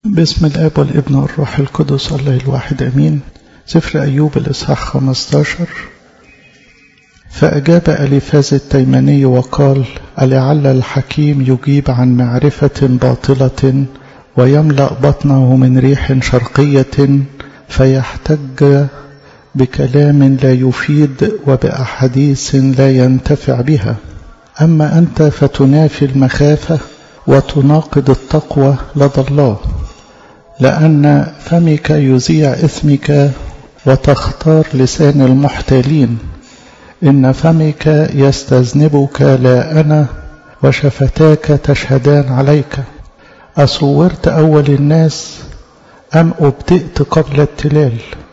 باسم الاب والابن والروح القدس الله الواحد امين سفر ايوب الاصحاح 15 فاجاب اليفاز التيماني وقال ألعل الحكيم يجيب عن معرفه باطله ويملا بطنه من ريح شرقيه فيحتج بكلام لا يفيد وباحاديث لا ينتفع بها اما انت فتنافي المخافه وتناقض التقوى لدى الله لأن فمك يذيع إثمك وتختار لسان المحتالين إن فمك يستذنبك لا أنا وشفتاك تشهدان عليك أصورت أول الناس أم أبدئت قبل التلال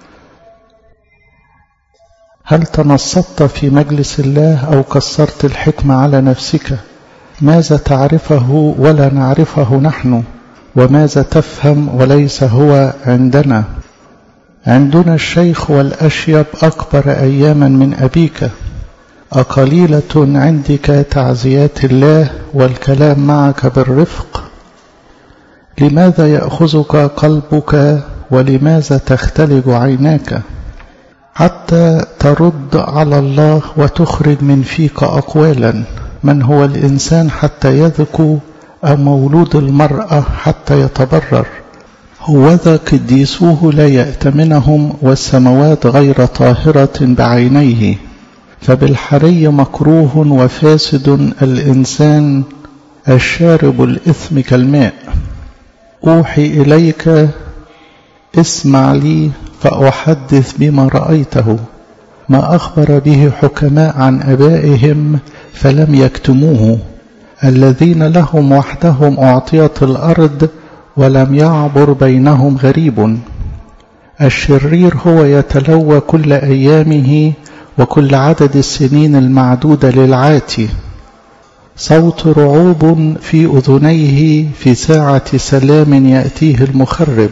هل تنصت في مجلس الله أو كسرت الحكمة على نفسك ماذا تعرفه ولا نعرفه نحن وماذا تفهم وليس هو عندنا عندنا الشيخ والأشيب أكبر أياما من أبيك أقليلة عندك تعزيات الله والكلام معك بالرفق لماذا يأخذك قلبك ولماذا تختلج عيناك حتى ترد على الله وتخرج من فيك أقوالا من هو الإنسان حتى يذكو أو مولود المرأة حتى يتبرر هوذا قديسوه لا يأتمنهم والسماوات غير طاهرة بعينيه فبالحري مكروه وفاسد الإنسان الشارب الإثم كالماء أوحي إليك اسمع لي فأحدث بما رأيته ما أخبر به حكماء عن أبائهم فلم يكتموه الذين لهم وحدهم أعطيت الأرض ولم يعبر بينهم غريب الشرير هو يتلوى كل أيامه وكل عدد السنين المعدودة للعاتي صوت رعوب في أذنيه في ساعة سلام يأتيه المخرب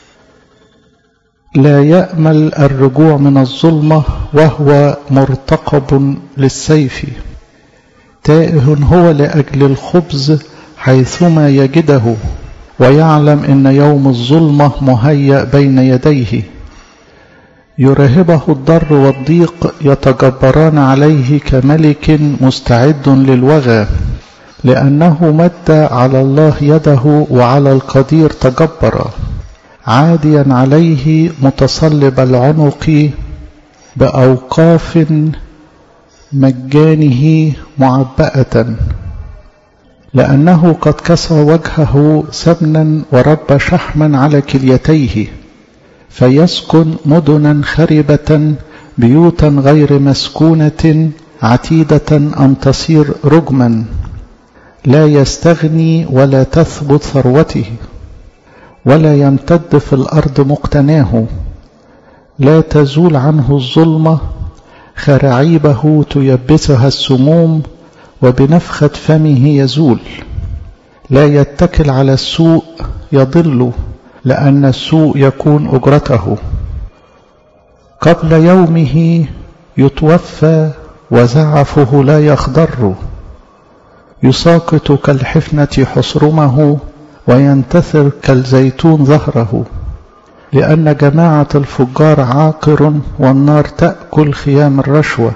لا يأمل الرجوع من الظلمة وهو مرتقب للسيف تائه هو لأجل الخبز حيثما يجده ويعلم إن يوم الظلمة مهيأ بين يديه يرهبه الضر والضيق يتجبران عليه كملك مستعد للوغى لأنه مد على الله يده وعلى القدير تجبر عاديا عليه متصلب العنق بأوقاف مجانه معبأة لأنه قد كسى وجهه سمنا ورب شحما على كليتيه فيسكن مدنا خربة بيوتا غير مسكونة عتيدة أن تصير رجما لا يستغني ولا تثبت ثروته ولا يمتد في الأرض مقتناه لا تزول عنه الظلمة خراعيبه تيبسها السموم وبنفخة فمه يزول لا يتكل على السوء يضل لأن السوء يكون أجرته قبل يومه يتوفى وزعفه لا يخضر يساقط كالحفنة حصرمه وينتثر كالزيتون ظهره لأن جماعة الفجار عاقر والنار تأكل خيام الرشوة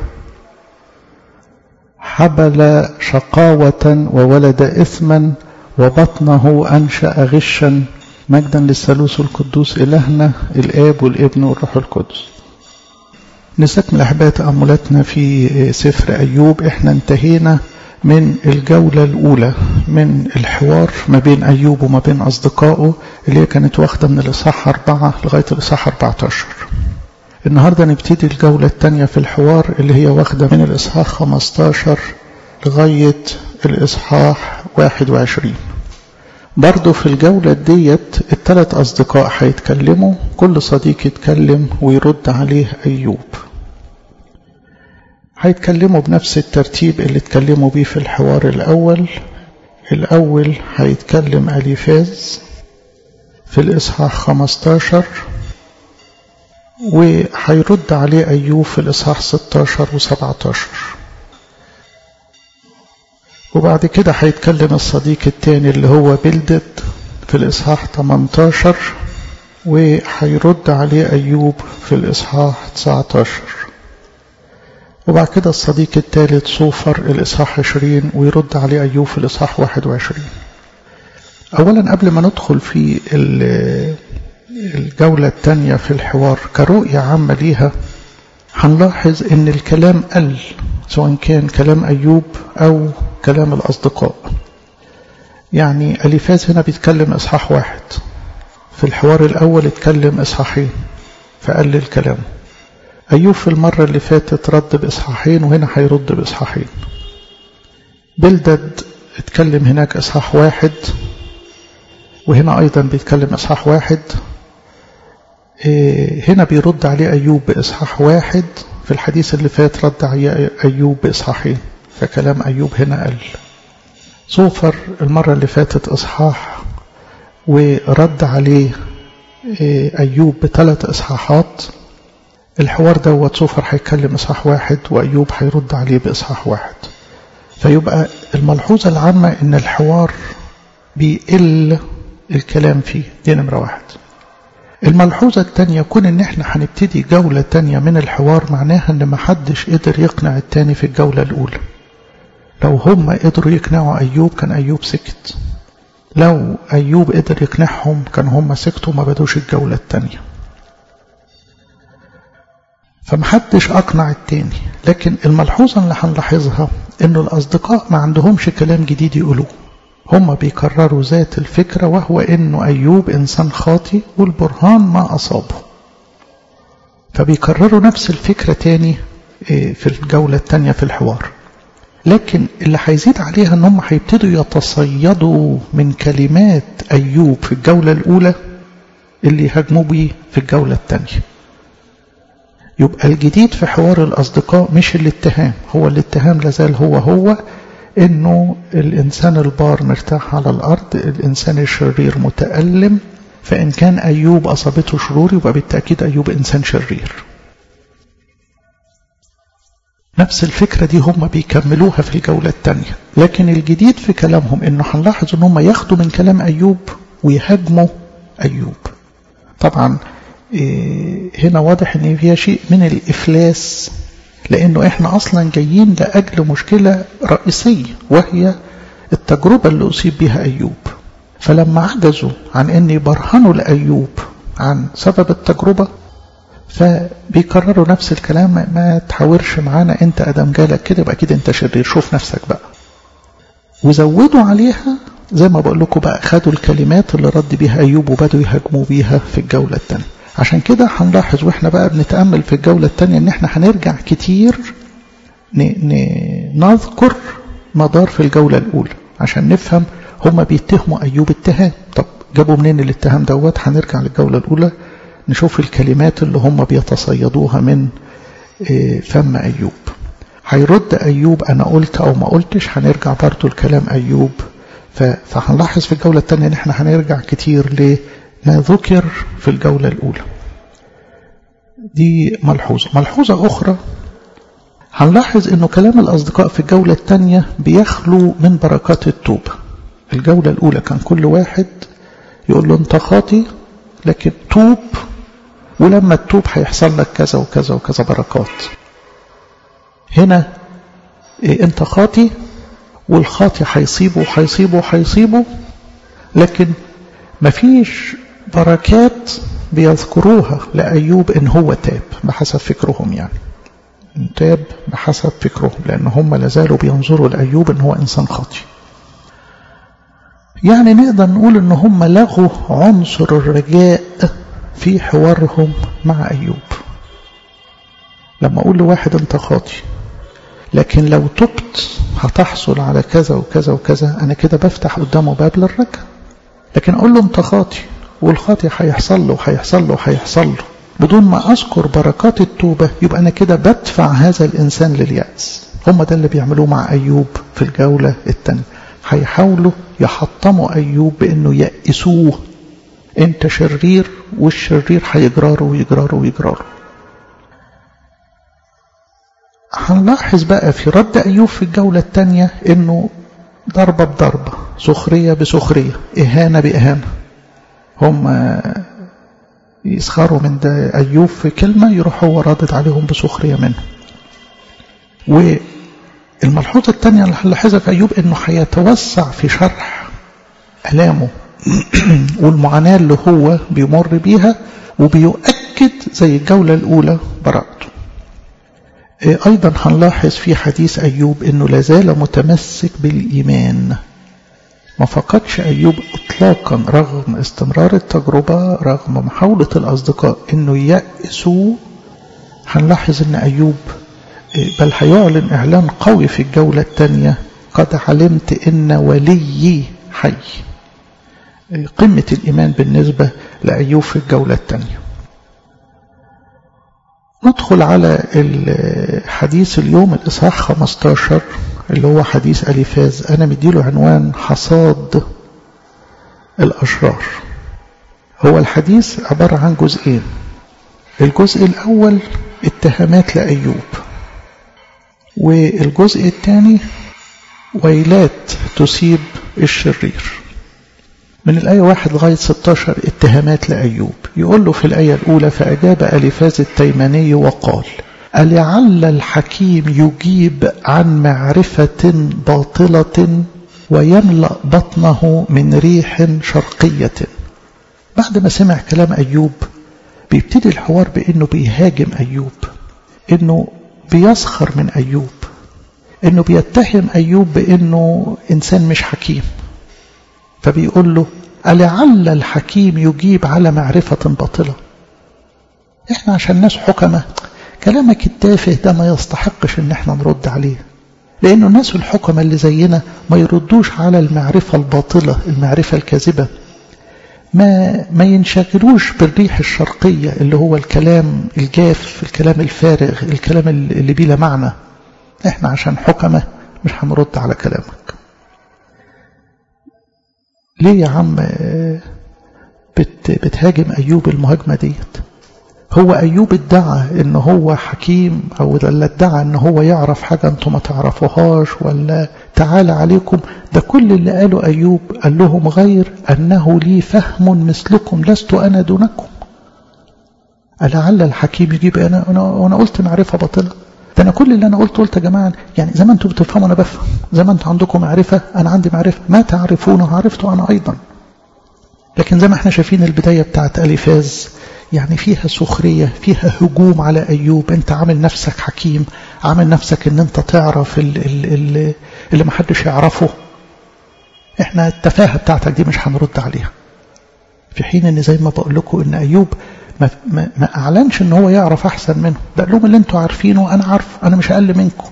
حبل شقاوة وولد إثما وبطنه أنشأ غشا مجدا للثالوث القدوس إلهنا الآب والابن والروح القدس نستكمل أحباء تأملاتنا في سفر أيوب إحنا انتهينا من الجولة الأولى من الحوار ما بين أيوب وما بين أصدقائه اللي هي كانت واخدة من الإصحاح أربعة لغاية الإصحاح 14 النهاردة نبتدي الجولة الثانية في الحوار اللي هي واخدة من الإصحاح 15 لغاية الإصحاح 21 برضو في الجولة ديت الثلاث أصدقاء هيتكلموا كل صديق يتكلم ويرد عليه أيوب هيتكلموا بنفس الترتيب اللي اتكلموا بيه في الحوار الأول الأول هيتكلم أليفاز في الإصحاح 15 وهيرد عليه أيوب في الإصحاح 16 و17 وبعد كده هيتكلم الصديق التاني اللي هو بلدد في الإصحاح 18 وهيرد عليه أيوب في الإصحاح 19 وبعد كده الصديق الثالث صوفر الإصحاح 20 ويرد عليه أيوب في الإصحاح 21 أولا قبل ما ندخل في الجولة الثانية في الحوار كرؤية عامة ليها هنلاحظ ان الكلام قل سواء كان كلام أيوب أو كلام الأصدقاء يعني أليفاز هنا بيتكلم إصحاح واحد في الحوار الأول اتكلم إصحاحين فقلل كلامه أيوب في المرة اللي فاتت رد بإصحاحين وهنا هيرد بإصحاحين بلدد اتكلم هناك إصحاح واحد وهنا أيضا بيتكلم إصحاح واحد هنا بيرد عليه أيوب بإصحاح واحد في الحديث اللي فات رد عليه أيوب بإصحاحين فكلام أيوب هنا قل صوفر المرة اللي فاتت إصحاح ورد عليه أيوب بثلاث إصحاحات الحوار دوت صوفر هيتكلم إصحاح واحد وأيوب هيرد عليه بإصحاح واحد فيبقى الملحوظة العامة إن الحوار بيقل الكلام فيه دي نمرة واحد الملحوظة التانية كون ان احنا هنبتدي جولة تانية من الحوار معناها ان محدش قدر يقنع التاني في الجولة الاولى لو هم قدروا يقنعوا ايوب كان ايوب سكت لو ايوب قدر يقنعهم كان هم سكتوا ما بدوش الجولة التانية فمحدش اقنع التاني لكن الملحوظة اللي هنلاحظها انه الاصدقاء ما عندهمش كلام جديد يقولوه هم بيكرروا ذات الفكرة وهو انه ايوب انسان خاطي والبرهان ما اصابه فبيكرروا نفس الفكرة تاني في الجولة التانية في الحوار لكن اللي هيزيد عليها ان هم هيبتدوا يتصيدوا من كلمات ايوب في الجولة الاولى اللي هاجموا بيه في الجولة التانية يبقى الجديد في حوار الاصدقاء مش الاتهام هو الاتهام لازال هو هو انه الانسان البار مرتاح على الارض الانسان الشرير متألم فان كان ايوب اصابته شرور يبقى بالتأكيد ايوب انسان شرير نفس الفكرة دي هم بيكملوها في الجولة الثانية لكن الجديد في كلامهم انه هنلاحظ ان هم ياخدوا من كلام ايوب ويهاجموا ايوب طبعا هنا واضح ان فيها شيء من الافلاس لانه احنا اصلا جايين لاجل مشكلة رئيسية وهي التجربة اللي اصيب بها ايوب فلما عجزوا عن ان يبرهنوا لايوب عن سبب التجربة فبيكرروا نفس الكلام ما تحاورش معانا انت ادم جالك كده يبقى كده انت شرير شوف نفسك بقى وزودوا عليها زي ما بقول لكم بقى خدوا الكلمات اللي رد بيها ايوب وبدوا يهاجموا بيها في الجولة الثانية عشان كده هنلاحظ واحنا بقى بنتأمل في الجولة الثانية ان احنا هنرجع كتير نذكر مدار في الجولة الاولى عشان نفهم هما بيتهموا ايوب اتهام طب جابوا منين الاتهام دوت هنرجع للجولة الاولى نشوف الكلمات اللي هم بيتصيدوها من فم أيوب هيرد أيوب أنا قلت أو ما قلتش هنرجع برضو الكلام أيوب فهنلاحظ في الجولة الثانية إن احنا هنرجع كتير لما ذكر في الجولة الأولى دي ملحوظة ملحوظة أخرى هنلاحظ إنه كلام الأصدقاء في الجولة الثانية بيخلو من بركات التوبة الجولة الأولى كان كل واحد يقول له أنت خاطي لكن توب ولما تتوب هيحصل لك كذا وكذا وكذا بركات هنا إيه انت خاطي والخاطي هيصيبه هيصيبه هيصيبه لكن مفيش بركات بيذكروها لأيوب إن هو تاب بحسب فكرهم يعني تاب بحسب فكرهم لأن هم لازالوا بينظروا لأيوب إن هو إنسان خاطي يعني نقدر نقول إن هم لغوا عنصر الرجاء في حوارهم مع أيوب لما أقول لواحد أنت خاطي لكن لو تبت هتحصل على كذا وكذا وكذا أنا كده بفتح قدامه باب للرجاء لكن أقول له أنت خاطي والخاطي هيحصل له هيحصل له هيحصل له بدون ما أذكر بركات التوبة يبقى أنا كده بدفع هذا الإنسان لليأس هم ده اللي بيعملوه مع أيوب في الجولة الثانية هيحاولوا يحطموا أيوب بأنه يأسوه أنت شرير والشرير هيجراره ويجراره ويجراره هنلاحظ بقى في رد أيوب في الجولة الثانية أنه ضربة بضربة سخرية بسخرية إهانة بإهانة هم يسخروا من ده أيوب في كلمة يروح هو رادد عليهم بسخرية منه والملحوظة الثانية اللي هنلاحظها في أيوب إنه هيتوسع في شرح ألامه والمعاناة اللي هو بيمر بيها وبيؤكد زي الجولة الأولى براءته أيضا هنلاحظ في حديث أيوب أنه لازال متمسك بالإيمان ما فقدش أيوب إطلاقا رغم استمرار التجربة رغم محاولة الأصدقاء أنه يأسوا هنلاحظ أن أيوب بل هيعلن إعلان قوي في الجولة الثانية قد علمت أن وليي حي قمة الإيمان بالنسبة لأيوب في الجولة الثانية ندخل على الحديث اليوم الإصحاح 15 اللي هو حديث أليفاز أنا مديله عنوان حصاد الأشرار هو الحديث عبارة عن جزئين الجزء الأول اتهامات لأيوب والجزء الثاني ويلات تصيب الشرير من الآية 1 لغاية 16 اتهامات لأيوب يقول له في الآية الأولى فأجاب أليفاز التيماني وقال ألعل الحكيم يجيب عن معرفة باطلة ويملأ بطنه من ريح شرقية بعد ما سمع كلام أيوب بيبتدي الحوار بأنه بيهاجم أيوب أنه بيسخر من أيوب أنه بيتهم أيوب بأنه إنسان مش حكيم فبيقول له ألعل الحكيم يجيب على معرفة باطلة احنا عشان ناس حكمة كلامك التافه ده ما يستحقش ان احنا نرد عليه لانه الناس الحكمة اللي زينا ما يردوش على المعرفة الباطلة المعرفة الكاذبة ما ما ينشغلوش بالريح الشرقية اللي هو الكلام الجاف الكلام الفارغ الكلام اللي بلا معنى احنا عشان حكمة مش هنرد على كلامك ليه يا عم بت بتهاجم أيوب المهاجمة ديت هو أيوب ادعى ان هو حكيم أو ولا ادعى ان هو يعرف حاجة انتم ما تعرفوهاش ولا تعالى عليكم ده كل اللي قاله أيوب قال لهم غير أنه لي فهم مثلكم لست أنا دونكم ألعل الحكيم يجيب أنا أنا, وأنا قلت معرفة باطلة ده أنا كل اللي أنا قلت قلت يا جماعة يعني زي ما أنتم بتفهموا أنا بفهم زي ما أنتم عندكم معرفة أنا عندي معرفة ما تعرفونه عرفته أنا أيضا لكن زي ما احنا شايفين البداية بتاعت أليفاز يعني فيها سخرية فيها هجوم على أيوب أنت عامل نفسك حكيم عامل نفسك أن أنت تعرف اللي, اللي محدش يعرفه احنا التفاهة بتاعتك دي مش هنرد عليها في حين ان زي ما بقول لكم ان أيوب ما, ما, ما أعلنش ان هو يعرف أحسن منه ده قال لهم اللي انتوا عارفينه أنا عارف أنا مش أقل منكم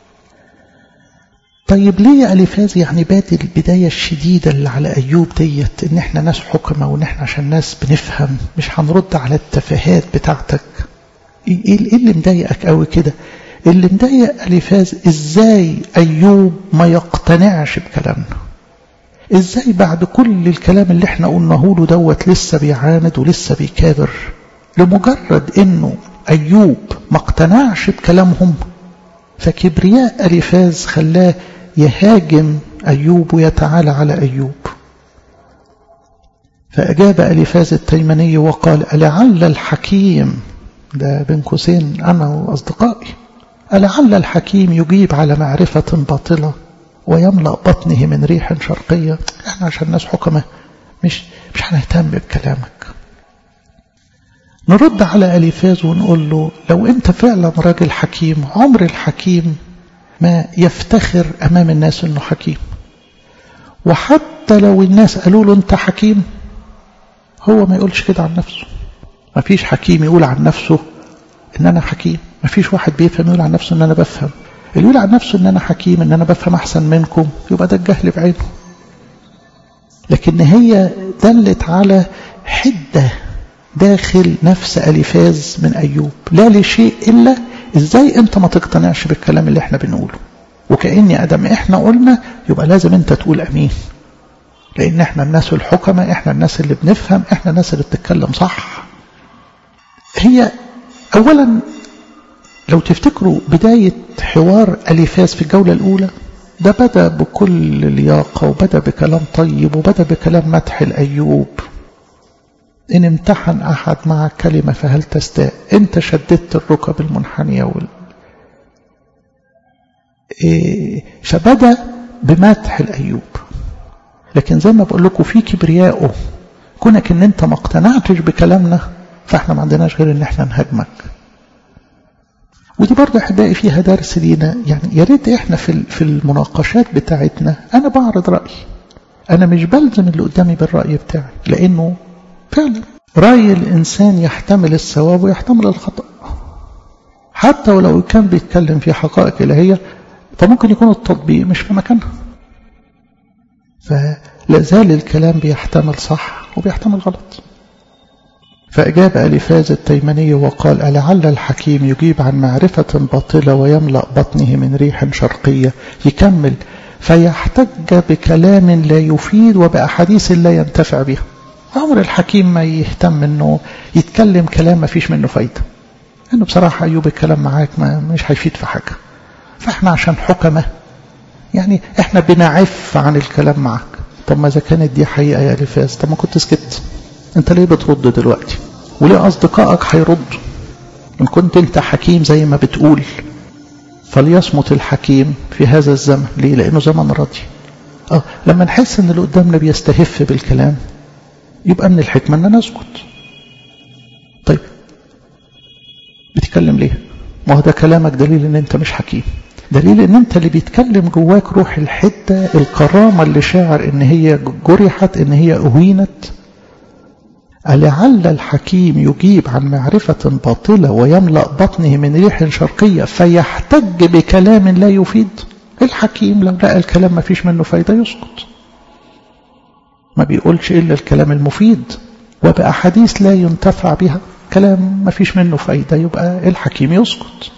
طيب ليه يا أليفاز يعني بادي البداية الشديدة اللي على أيوب ديت إن إحنا ناس حكمة وإن إحنا عشان ناس بنفهم مش هنرد على التفاهات بتاعتك إيه اللي مضايقك قوي كده اللي مضايق أليفاز إزاي أيوب ما يقتنعش بكلامنا إزاي بعد كل الكلام اللي إحنا قلناه له دوت لسه بيعاند ولسه بيكابر لمجرد إنه أيوب ما اقتنعش بكلامهم فكبرياء أليفاز خلاه يهاجم أيوب ويتعالى على أيوب فأجاب أليفاز التيمني وقال ألعل الحكيم ده بين قوسين أنا وأصدقائي ألعل الحكيم يجيب على معرفة باطلة ويملأ بطنه من ريح شرقية احنا عشان ناس حكمة مش مش هنهتم بكلامك نرد على أليفاز ونقول له لو أنت فعلا راجل حكيم عمر الحكيم ما يفتخر أمام الناس أنه حكيم وحتى لو الناس قالوا له أنت حكيم هو ما يقولش كده عن نفسه ما فيش حكيم يقول عن نفسه أن أنا حكيم ما فيش واحد بيفهم يقول عن نفسه أن أنا بفهم اللي يقول عن نفسه أن أنا حكيم أن أنا بفهم أحسن منكم يبقى ده الجهل بعينه لكن هي دلت على حدة داخل نفس أليفاز من أيوب لا لشيء إلا إزاي أنت ما تقتنعش بالكلام اللي احنا بنقوله وكأني أدم احنا قلنا يبقى لازم أنت تقول أمين لأن احنا الناس الحكمة احنا الناس اللي بنفهم احنا الناس اللي بتتكلم صح هي أولا لو تفتكروا بداية حوار أليفاز في الجولة الأولى ده بدأ بكل لياقة وبدأ بكلام طيب وبدأ بكلام مدح الأيوب إن امتحن أحد مع كلمة فهل تستاء أنت شددت الركب المنحنية وال... إيه فبدأ بمدح الأيوب لكن زي ما بقول لكم في كبرياءه كونك ان انت ما اقتنعتش بكلامنا فاحنا ما عندناش غير ان احنا نهاجمك ودي برضه احبائي فيها درس لينا يعني يا ريت احنا في في المناقشات بتاعتنا انا بعرض رايي انا مش بلزم اللي قدامي بالراي بتاعي لانه فعلا راي الانسان يحتمل الصواب ويحتمل الخطا حتى ولو كان بيتكلم في حقائق الهيه فممكن يكون التطبيق مش في مكانها فلا زال الكلام بيحتمل صح وبيحتمل غلط فأجاب ألفاز التيمني وقال ألعل الحكيم يجيب عن معرفة باطلة ويملأ بطنه من ريح شرقية يكمل فيحتج بكلام لا يفيد وبأحاديث لا ينتفع بها عمر الحكيم ما يهتم انه يتكلم كلام ما فيش منه فايدة انه بصراحة أيوب الكلام معاك ما مش هيفيد في حاجة فاحنا عشان حكمة يعني احنا بنعف عن الكلام معك طب ما اذا كانت دي حقيقة يا لفاز طب ما كنت سكت انت ليه بترد دلوقتي وليه اصدقائك هيردوا ان كنت انت حكيم زي ما بتقول فليصمت الحكيم في هذا الزمن ليه لانه زمن راضي اه لما نحس ان اللي قدامنا بيستهف بالكلام يبقى من الحكمة ان نسكت طيب بتتكلم ليه ما هو ده كلامك دليل ان انت مش حكيم دليل ان انت اللي بيتكلم جواك روح الحدة الكرامة اللي شاعر ان هي جرحت ان هي اهينت ألعل الحكيم يجيب عن معرفة باطلة ويملأ بطنه من ريح شرقية فيحتج بكلام لا يفيد الحكيم لو لقى الكلام ما فيش منه فايدة يسكت ما بيقولش إلا الكلام المفيد وبأحاديث لا ينتفع بها كلام ما فيش منه فايدة يبقى الحكيم يسكت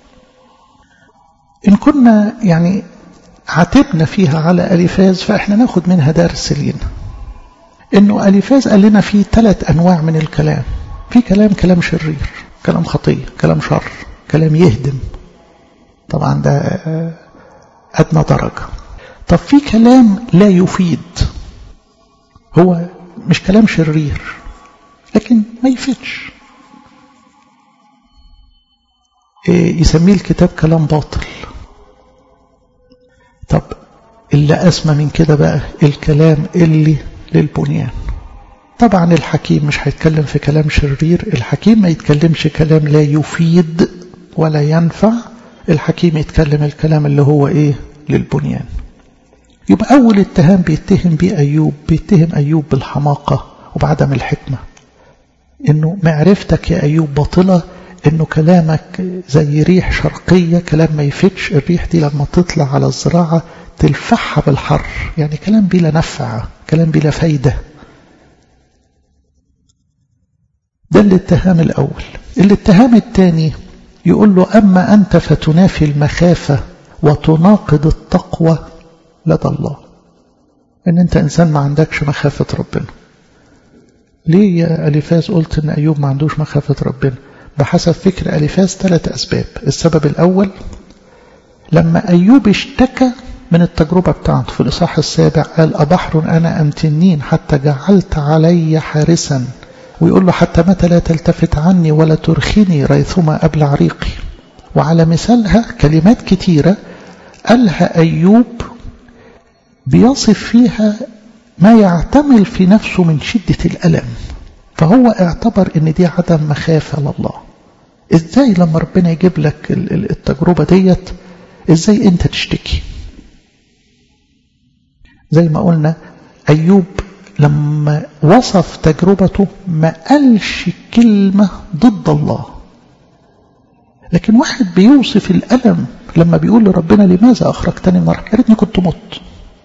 إن كنا يعني عاتبنا فيها على أليفاز فإحنا ناخد منها درس لينا إنه أليفاز قال لنا في ثلاث أنواع من الكلام في كلام كلام شرير كلام خطية كلام شر كلام يهدم طبعا ده أدنى درجة طب في كلام لا يفيد هو مش كلام شرير لكن ما يفيدش يسميه الكتاب كلام باطل طب اللي أسمى من كده بقى الكلام اللي للبنيان طبعا الحكيم مش هيتكلم في كلام شرير الحكيم ما يتكلمش كلام لا يفيد ولا ينفع الحكيم يتكلم الكلام اللي هو ايه للبنيان يبقى أول اتهام بيتهم بيه أيوب بيتهم أيوب بالحماقة وبعدم الحكمة إنه معرفتك يا أيوب باطلة إنه كلامك زي ريح شرقية كلام ما يفيدش الريح دي لما تطلع على الزراعة تلفحها بالحر يعني كلام بلا نفع كلام بلا فايدة ده الاتهام الأول الاتهام الثاني يقول له أما أنت فتنافي المخافة وتناقض التقوى لدى الله ان انت انسان ما عندكش مخافة ربنا ليه يا أليفاز قلت ان أيوب ما عندوش مخافة ربنا بحسب فكر أليفاز ثلاث أسباب السبب الأول لما أيوب اشتكى من التجربة بتاعته في الإصحاح السابع قال أبحر أنا أم تنين حتى جعلت علي حارسا ويقول له حتى متى لا تلتفت عني ولا ترخني ريثما أبلع ريقي وعلى مثالها كلمات كتيرة قالها أيوب بيصف فيها ما يعتمل في نفسه من شدة الألم فهو اعتبر ان دي عدم مخافة لله ازاي لما ربنا يجيب لك التجربة ديت ازاي انت تشتكي زي ما قلنا أيوب لما وصف تجربته ما قالش كلمة ضد الله لكن واحد بيوصف الألم لما بيقول لربنا لماذا أخرجتني من الرحمة يا ريتني كنت مت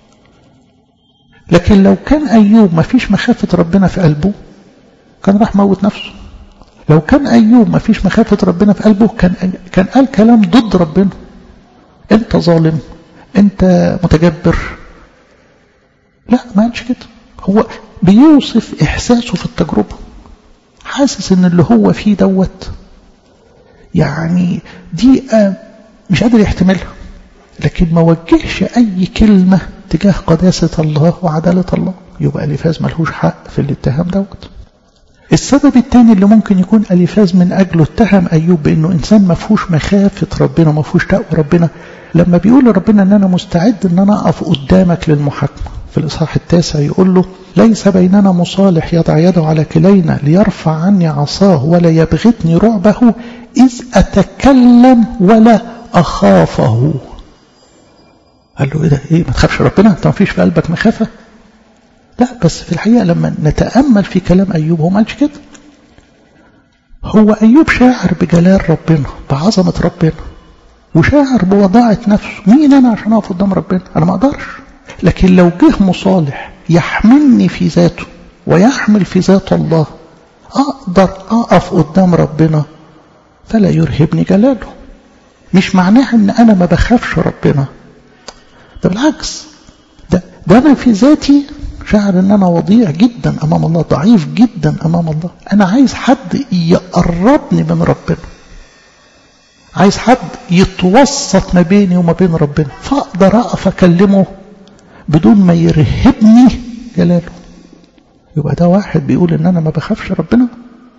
لكن لو كان أيوب ما فيش مخافة ربنا في قلبه كان راح موت نفسه لو كان أيوب ما فيش مخافة ربنا في قلبه كان كان قال كلام ضد ربنا أنت ظالم أنت متجبر لا ما قالش كده هو بيوصف إحساسه في التجربة حاسس إن اللي هو فيه دوت يعني دي مش قادر يحتملها لكن ما وجهش أي كلمة تجاه قداسة الله وعدالة الله يبقى اليفاز ملهوش حق في الاتهام دوت السبب الثاني اللي ممكن يكون أليفاز من أجله اتهم أيوب بأنه إنسان ما فيهوش مخافة ربنا ما فيهوش تقوى ربنا لما بيقول لربنا أن أنا مستعد أن أنا أقف قدامك للمحاكمة في الإصحاح التاسع يقول له ليس بيننا مصالح يضع يده على كلينا ليرفع عني عصاه ولا يبغتني رعبه إذ أتكلم ولا أخافه قال له إيه ده إيه ما تخافش ربنا أنت ما فيش في قلبك مخافة لا بس في الحقيقة لما نتأمل في كلام أيوب هو ما قالش كده هو أيوب شاعر بجلال ربنا بعظمة ربنا وشاعر بوضاعة نفسه مين أنا عشان أقف قدام ربنا أنا ما أقدرش لكن لو جه مصالح يحملني في ذاته ويحمل في ذات الله أقدر أقف قدام ربنا فلا يرهبني جلاله مش معناها ان انا ما بخافش ربنا ده بالعكس ده, ده انا في ذاتي شعر ان انا وضيع جدا امام الله ضعيف جدا امام الله انا عايز حد يقربني من ربنا عايز حد يتوسط ما بيني وما بين ربنا فاقدر اقف اكلمه بدون ما يرهبني جلاله يبقى ده واحد بيقول ان انا ما بخافش ربنا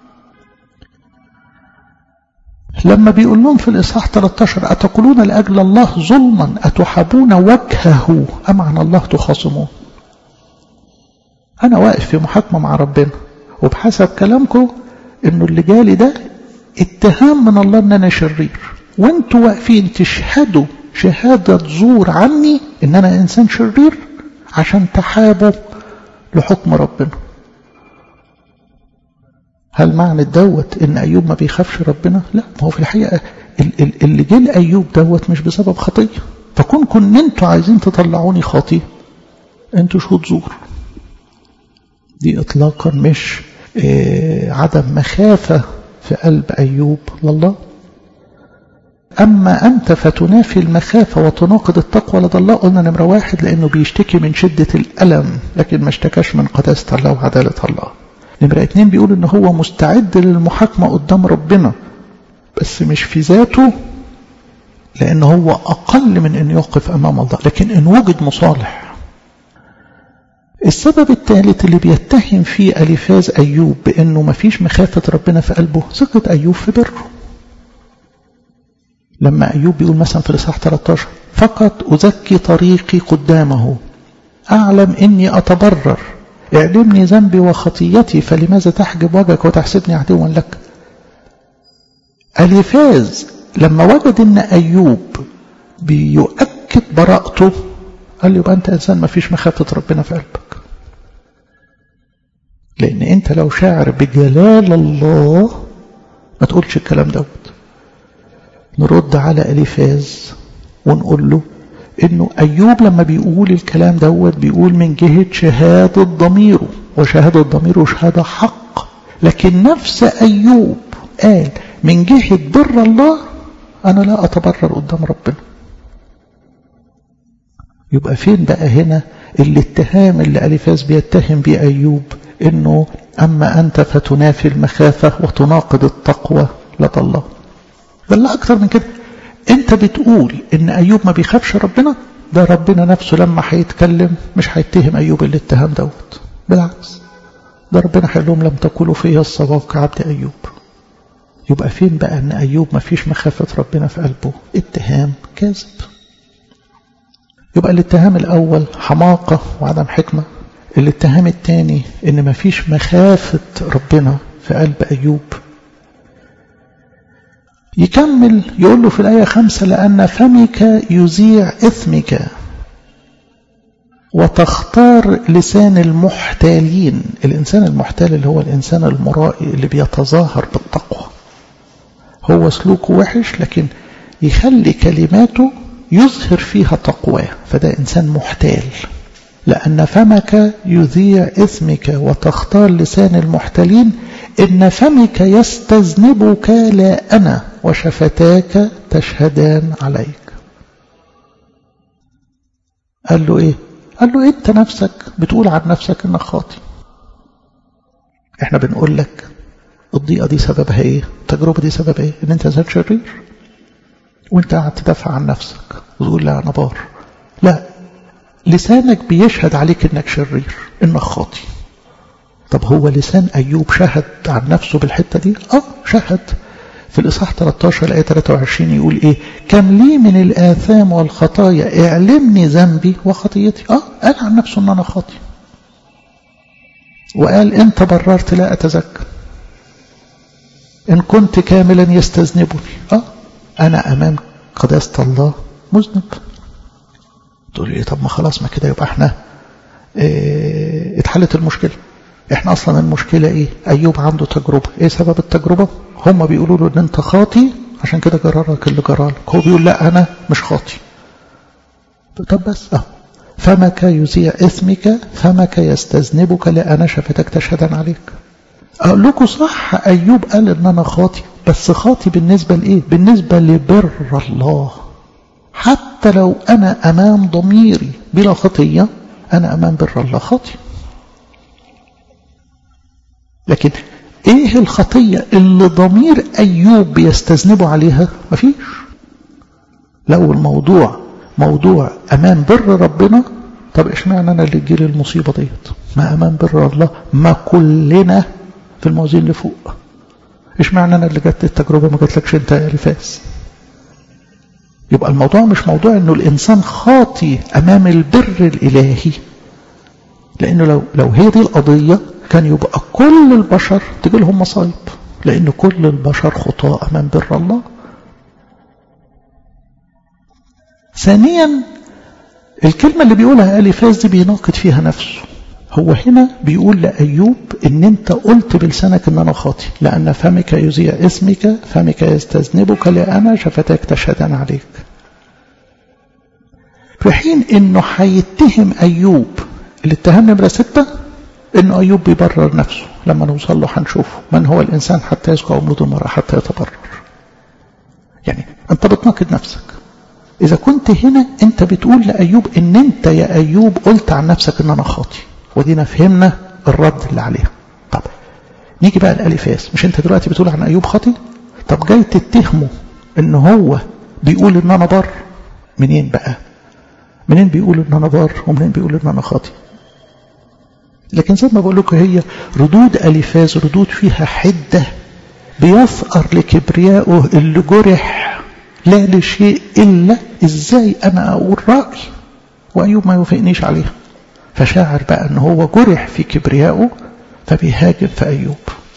لما بيقول لهم في الإصحاح 13 أتقولون لأجل الله ظلما أتحابون وجهه أم عن الله تخاصمون أنا واقف في محاكمة مع ربنا وبحسب كلامكم إنه اللي جالي ده اتهام من الله إن أنا شرير وانتوا واقفين تشهدوا شهادة زور عني إن أنا إنسان شرير عشان تحابوا لحكم ربنا هل معنى دوت ان ايوب ما بيخافش ربنا لا ما هو في الحقيقه اللي جه لايوب دوت مش بسبب خطيه فكون كن انتوا عايزين تطلعوني خاطي انتوا شهود زور دي اطلاقا مش اه عدم مخافه في قلب ايوب لله أما أنت فتنافي المخافة وتناقض التقوى لدى الله قلنا نمرة واحد لأنه بيشتكي من شدة الألم لكن ما اشتكاش من قداسة الله وعدالة الله نمرة اتنين بيقول ان هو مستعد للمحاكمة قدام ربنا بس مش في ذاته لان هو اقل من ان يقف امام الله لكن ان وجد مصالح السبب الثالث اللي بيتهم فيه أليفاز أيوب بأنه ما فيش مخافة ربنا في قلبه ثقة أيوب في بره لما أيوب بيقول مثلا في الإصحاح 13 فقط أزكي طريقي قدامه أعلم إني أتبرر اعلمني ذنبي وخطيتي فلماذا تحجب وجهك وتحسبني عدوا لك أليفاز لما وجد ان أيوب بيؤكد براءته قال له يبقى أنت إنسان ما فيش مخافة ربنا في قلبك لأن أنت لو شاعر بجلال الله ما تقولش الكلام دوت نرد على أليفاز ونقول له انه ايوب لما بيقول الكلام دوت بيقول من جهة شهادة ضميره وشهادة ضميره شهادة حق لكن نفس ايوب قال من جهة بر الله انا لا اتبرر قدام ربنا يبقى فين بقى هنا الاتهام اللي أليفاز بيتهم بيه أيوب انه اما انت فتنافي المخافة وتناقض التقوى لدى الله بل لا اكتر من كده انت بتقول ان ايوب ما بيخافش ربنا ده ربنا نفسه لما هيتكلم مش هيتهم ايوب الاتهام دوت بالعكس ده ربنا هيقول لهم لم تقولوا فيا الصواب كعبد ايوب يبقى فين بقى ان ايوب ما فيش مخافة ربنا في قلبه اتهام كاذب يبقى الاتهام الاول حماقة وعدم حكمة الاتهام الثاني ان ما فيش مخافة ربنا في قلب ايوب يكمل يقول له في الآية خمسة لأن فمك يذيع إثمك وتختار لسان المحتالين الإنسان المحتال اللي هو الإنسان المرائي اللي بيتظاهر بالتقوى هو سلوكه وحش لكن يخلي كلماته يظهر فيها تقواه فده إنسان محتال لأن فمك يذيع إثمك وتختار لسان المحتلين إن فمك يستذنبك لا أنا وشفتاك تشهدان عليك قال له إيه قال له أنت نفسك بتقول عن نفسك إنك خاطي إحنا بنقول لك الضيقة دي سببها إيه التجربة دي سببها إيه إن أنت إنسان شرير وأنت قاعد تدافع عن نفسك وتقول لا أنا بار لا لسانك بيشهد عليك إنك شرير إنك خاطي طب هو لسان أيوب شهد عن نفسه بالحتة دي اه شهد في الإصحاح 13 الآية 23 يقول إيه كم لي من الآثام والخطايا اعلمني ذنبي وخطيتي اه قال عن نفسه أن أنا خاطي وقال إن تبررت لا أتزكى إن كنت كاملا يستذنبني اه أنا أمام قداسة الله مذنب تقول لي طب ما خلاص ما كده يبقى احنا اه اتحلت المشكلة احنا اصلا المشكلة ايه ايوب عنده تجربة ايه سبب التجربة هم بيقولوا له ان انت خاطي عشان كده جرالك اللي جرالك هو بيقول لا انا مش خاطي طب بس اه فمك يذيع اسمك فمك يستذنبك لأنا شفتك تشهدا عليك أقول لكم صح أيوب قال إن أنا خاطي بس خاطي بالنسبة لإيه بالنسبة لبر الله حتى لو أنا أمام ضميري بلا خطية أنا أمام بر الله خاطي لكن ايه الخطية اللي ضمير ايوب بيستذنبه عليها مفيش لو الموضوع موضوع امام بر ربنا طب اشمعنى انا اللي تجيلي المصيبة ديت ما امام بر الله ما كلنا في الموازين اللي فوق اشمعنى انا اللي جت التجربة ما جاتلكش انت يا رفاس يبقى الموضوع مش موضوع انه الانسان خاطي امام البر الالهي لانه لو لو هي دي القضيه كان يبقى كل البشر تجي لهم مصايب لأن كل البشر خطاء أمام بر الله ثانيا الكلمة اللي بيقولها أليفاز دي بيناقض فيها نفسه هو هنا بيقول لأيوب إن أنت قلت بلسانك إن أنا خاطي لأن فمك يذيع اسمك فمك يستذنبك لأنا شفتاك تشهدان عليك في حين إنه هيتهم أيوب الاتهام نمرة ستة انه ايوب بيبرر نفسه لما نوصل له هنشوفه من هو الانسان حتى يسقى امرض المرأة حتى يتبرر يعني انت بتناقض نفسك اذا كنت هنا انت بتقول لايوب ان انت يا ايوب قلت عن نفسك ان انا خاطي ودينا فهمنا الرد اللي عليها طب نيجي بقى الالفاس مش انت دلوقتي بتقول عن ايوب خاطي طب جاي تتهمه ان هو بيقول ان انا بار منين بقى منين بيقول ان انا بار ومنين بيقول ان انا خاطي لكن زي ما بقول لكم هي ردود أليفاز ردود فيها حدة بيفقر لكبريائه اللي جرح لا لشيء إلا إزاي أنا أقول رأي وأيوب ما يوافقنيش عليها فشاعر بقى أن هو جرح في كبريائه فبيهاجم في أيوب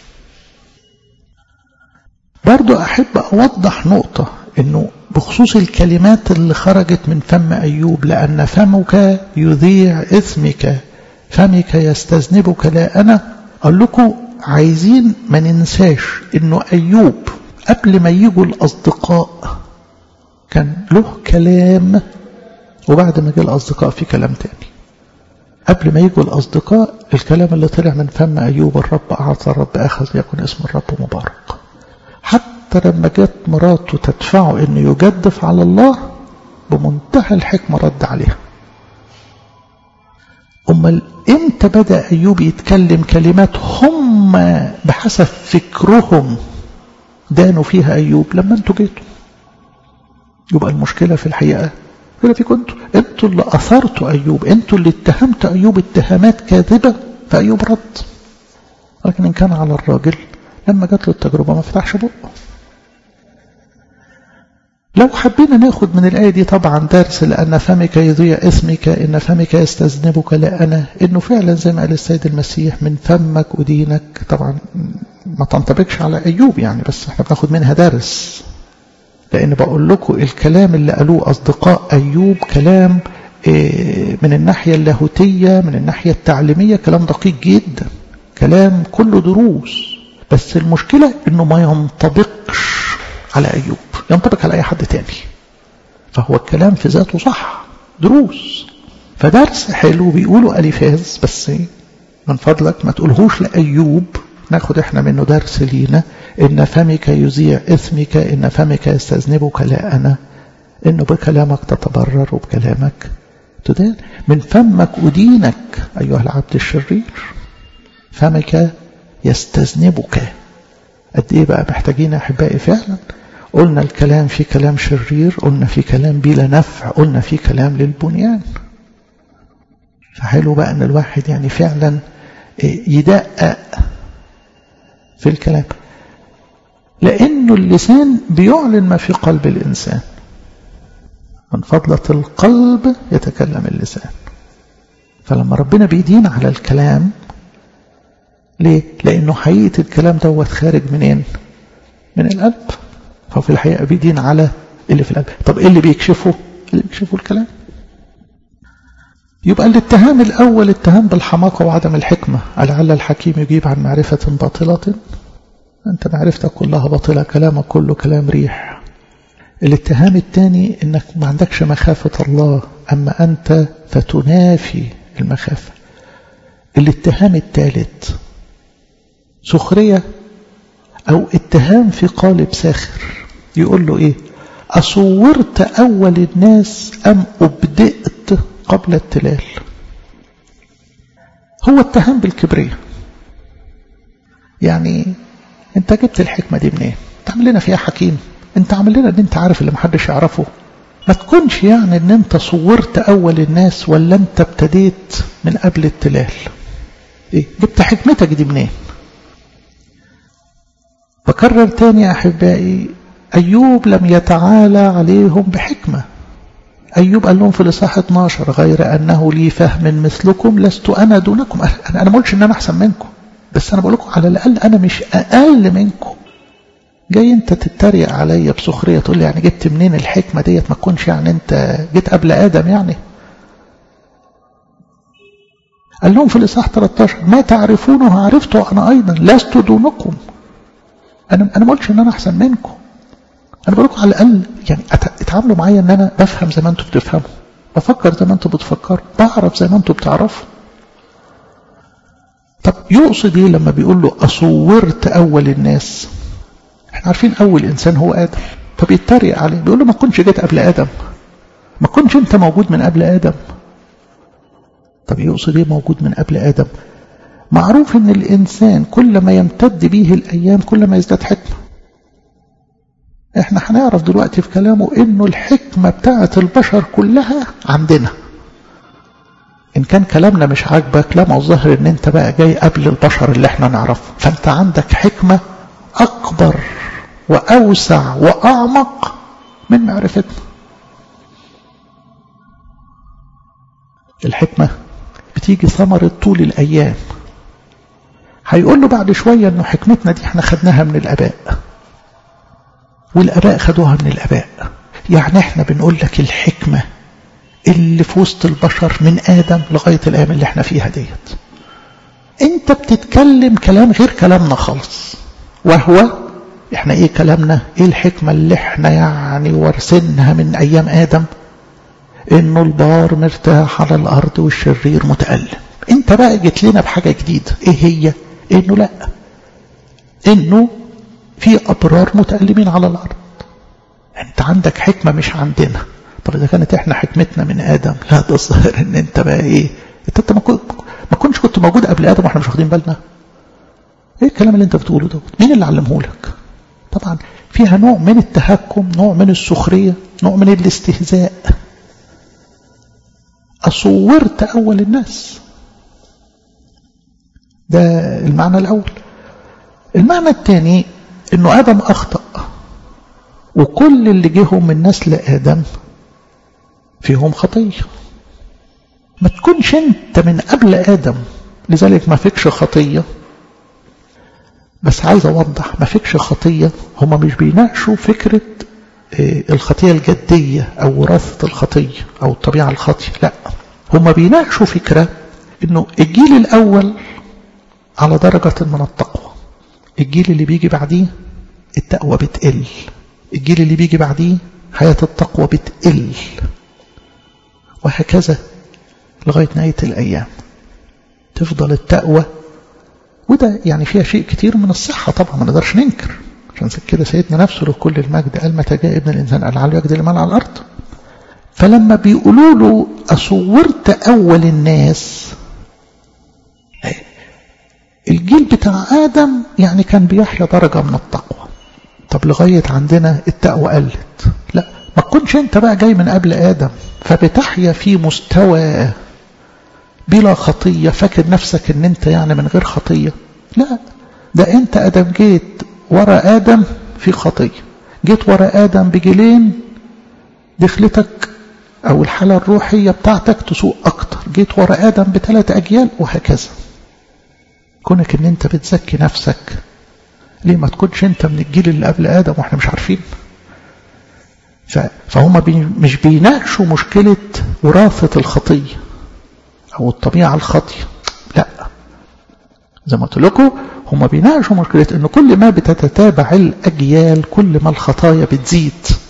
برضو أحب أوضح نقطة أنه بخصوص الكلمات اللي خرجت من فم أيوب لأن فمك يذيع إثمك فمك يستذنبك لا أنا قال لكم عايزين ما ننساش انه أيوب قبل ما يجوا الأصدقاء كان له كلام وبعد ما جه الأصدقاء في كلام تاني قبل ما يجوا الأصدقاء الكلام اللي طلع من فم أيوب الرب أعطى الرب أخذ يكون اسم الرب مبارك حتى لما جت مراته تدفعه انه يجدف على الله بمنتهى الحكمة رد عليها أمال إمتى بدأ أيوب يتكلم كلمات هم بحسب فكرهم دانوا فيها أيوب لما أنتوا جيتوا يبقى المشكلة في الحقيقة المشكلة فيكم أنتوا أنتوا اللي أثرتوا أيوب أنتوا اللي اتهمتوا أيوب اتهامات كاذبة فأيوب رد لكن إن كان على الراجل لما جات له التجربة ما فتحش بقه لو حبينا ناخد من الآية دي طبعا درس لأن فمك يضيع اسمك إن فمك يستذنبك لا أنا إنه فعلا زي ما قال السيد المسيح من فمك ودينك طبعا ما تنطبقش على أيوب يعني بس احنا بناخد منها درس لأن بقول لكم الكلام اللي قالوه أصدقاء أيوب كلام من الناحية اللاهوتية من الناحية التعليمية كلام دقيق جدا كلام كله دروس بس المشكلة إنه ما ينطبقش على أيوب ينطبق على أي حد تاني فهو الكلام في ذاته صح دروس فدرس حلو بيقولوا أليفاز بس من فضلك ما تقولهوش لأيوب ناخد احنا منه درس لينا إن فمك يذيع إثمك إن فمك يستذنبك لا أنا إنه بكلامك تتبرر وبكلامك تدان من فمك أدينك أيها العبد الشرير فمك يستذنبك قد إيه بقى محتاجين أحبائي فعلا قلنا الكلام في كلام شرير قلنا في كلام بلا نفع قلنا في كلام للبنيان فحلو بقى ان الواحد يعني فعلا يدقق في الكلام لأنه اللسان بيعلن ما في قلب الإنسان من فضلة القلب يتكلم اللسان فلما ربنا بيدين على الكلام ليه؟ لأنه حقيقة الكلام دوت خارج منين؟ من القلب ففي الحقيقة بيدين على اللي في القلب طب إيه اللي بيكشفه؟ اللي بيكشفه الكلام يبقى الاتهام الأول اتهام بالحماقة وعدم الحكمة لعل الحكيم يجيب عن معرفة باطلة أنت معرفتك كلها باطلة كلامك كله كلام ريح الاتهام الثاني أنك ما عندكش مخافة الله أما أنت فتنافي المخافة الاتهام الثالث سخرية أو اتهام في قالب ساخر يقول له إيه أصورت أول الناس أم أبدأت قبل التلال هو اتهام بالكبرية يعني انت جبت الحكمة دي منين تعمل لنا فيها حكيم انت عامل لنا ان انت عارف اللي محدش يعرفه ما تكونش يعني ان انت صورت اول الناس ولا انت ابتديت من قبل التلال ايه جبت حكمتك دي منين بكرر تاني يا احبائي ايوب لم يتعالى عليهم بحكمه أيوب قال لهم في الإصحاح 12 غير أنه لي فهم مثلكم لست أنا دونكم أنا أنا ما قلتش إن أنا أحسن منكم بس أنا بقول لكم على الأقل أنا مش أقل منكم جاي أنت تتريق عليا بسخرية تقول لي يعني جبت منين الحكمة ديت ما تكونش يعني أنت جيت قبل آدم يعني قال لهم في الإصحاح 13 ما تعرفونه عرفته أنا أيضا لست دونكم أنا أنا ما قلتش إن أنا أحسن منكم أنا بقول لكم على الأقل يعني اتعاملوا معايا إن أنا بفهم زي ما أنتم بتفهموا بفكر زي ما أنتم بتفكروا بعرف زي ما أنتم بتعرفوا طب يقصد إيه لما بيقول له أصورت أول الناس احنا عارفين أول إنسان هو آدم فبيتريق عليه بيقول له ما كنتش جيت قبل آدم ما كنتش أنت موجود من قبل آدم طب يقصد إيه موجود من قبل آدم معروف إن الإنسان كل ما يمتد به الأيام كل ما يزداد حكمة احنا هنعرف دلوقتي في كلامه انه الحكمة بتاعة البشر كلها عندنا ان كان كلامنا مش عاجبك لا ما الظاهر ان انت بقى جاي قبل البشر اللي احنا نعرفه فانت عندك حكمة اكبر واوسع واعمق من معرفتنا الحكمة بتيجي ثمرة طول الايام هيقول له بعد شوية انه حكمتنا دي احنا خدناها من الاباء والآباء خدوها من الآباء يعني احنا بنقول لك الحكمة اللي في وسط البشر من آدم لغاية الأيام اللي احنا فيها ديت انت بتتكلم كلام غير كلامنا خالص وهو احنا ايه كلامنا ايه الحكمة اللي احنا يعني وارثينها من ايام آدم انه البار مرتاح على الارض والشرير متألم انت بقى جيت لنا بحاجة جديدة ايه هي انه لا انه في أبرار متألمين على الأرض أنت عندك حكمة مش عندنا طب إذا كانت إحنا حكمتنا من آدم لا ده الظاهر إن أنت بقى إيه أنت, انت ما, كنت ما كنتش كنت موجود قبل آدم وإحنا مش واخدين بالنا إيه الكلام اللي أنت بتقوله دوت مين اللي علمه لك طبعا فيها نوع من التهكم نوع من السخرية نوع من الاستهزاء أصورت أول الناس ده المعنى الأول المعنى الثاني انه ادم اخطا وكل اللي جيهم من نسل ادم فيهم خطيه ما تكونش انت من قبل ادم لذلك ما فيكش خطيه بس عايز اوضح ما فيكش خطيه هما مش بيناقشوا فكره الخطيه الجديه او وراثه الخطيه او الطبيعه الخاطئه لا هما بيناقشوا فكره انه الجيل الاول على درجه من التقوى الجيل اللي بيجي بعديه التقوى بتقل الجيل اللي بيجي بعديه حياة التقوى بتقل وهكذا لغاية نهاية الأيام تفضل التقوى وده يعني فيها شيء كتير من الصحة طبعا ما نقدرش ننكر عشان كده سيدنا نفسه لكل المجد قال متى جاء ابن الإنسان قال على يجد المال على الأرض فلما بيقولوا له أصورت أول الناس الجيل بتاع آدم يعني كان بيحيا درجة من التقوى طب لغاية عندنا التقوى قلت لا ما تكونش انت بقى جاي من قبل آدم فبتحيا في مستوى بلا خطية فاكر نفسك ان انت يعني من غير خطية لا ده انت ادم جيت ورا ادم في خطية جيت ورا ادم بجيلين دخلتك او الحالة الروحية بتاعتك تسوء اكتر جيت ورا ادم بثلاث اجيال وهكذا كونك ان انت بتزكي نفسك ليه ما تكونش انت من الجيل اللي قبل ادم واحنا مش عارفين فهم بي مش بيناقشوا مشكلة وراثة الخطية او الطبيعة الخطية لا زي ما قلت لكم هم بيناقشوا مشكلة ان كل ما بتتتابع الاجيال كل ما الخطايا بتزيد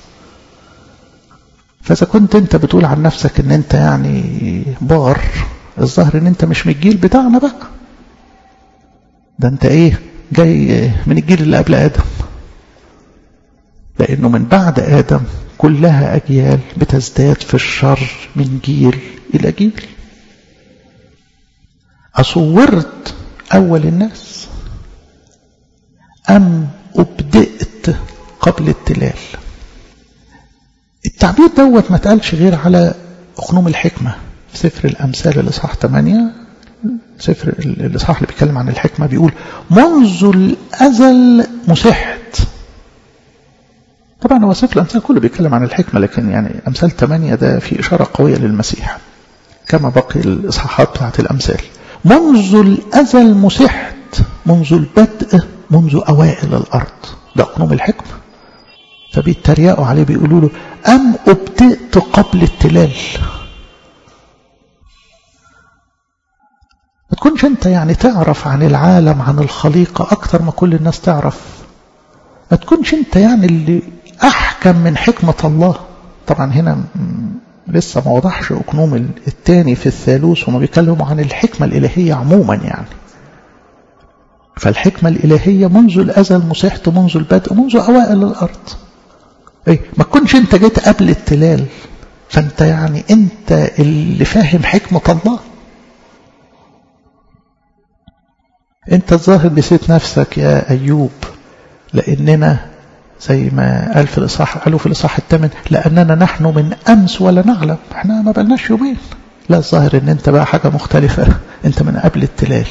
فاذا كنت انت بتقول عن نفسك ان انت يعني بار الظاهر ان انت مش من الجيل بتاعنا بقى ده انت ايه جاي من الجيل اللي قبل ادم لانه من بعد ادم كلها اجيال بتزداد في الشر من جيل الى جيل اصورت اول الناس ام ابدأت قبل التلال التعبير دوت ما اتقالش غير على أخنوم الحكمة في سفر الأمثال الإصحاح 8 سفر الإصحاح اللي بيتكلم عن الحكمة بيقول منذ الأزل مسحت طبعا هو سفر الأمثال كله بيتكلم عن الحكمة لكن يعني أمثال 8 ده في إشارة قوية للمسيح كما باقي الإصحاحات بتاعت الأمثال منذ الأزل مسحت منذ البدء منذ أوائل الأرض ده أقنوم الحكمة فبيتريقوا عليه بيقولوا له أم أبدأت قبل التلال ما تكونش أنت يعني تعرف عن العالم عن الخليقة أكثر ما كل الناس تعرف ما تكونش أنت يعني اللي أحكم من حكمة الله طبعا هنا لسه ما وضحش أقنوم الثاني في الثالوث وما بيتكلموا عن الحكمة الإلهية عموما يعني فالحكمة الإلهية منذ الأزل مسحت منذ البدء منذ أوائل الأرض ايه ما تكونش انت جيت قبل التلال فانت يعني انت اللي فاهم حكمة الله انت الظاهر نسيت نفسك يا ايوب لاننا زي ما قال في الاصحاح قالوا في الاصحاح الثامن لاننا نحن من امس ولا نعلم احنا ما بقناش يومين لا الظاهر ان انت بقى حاجة مختلفة انت من قبل التلال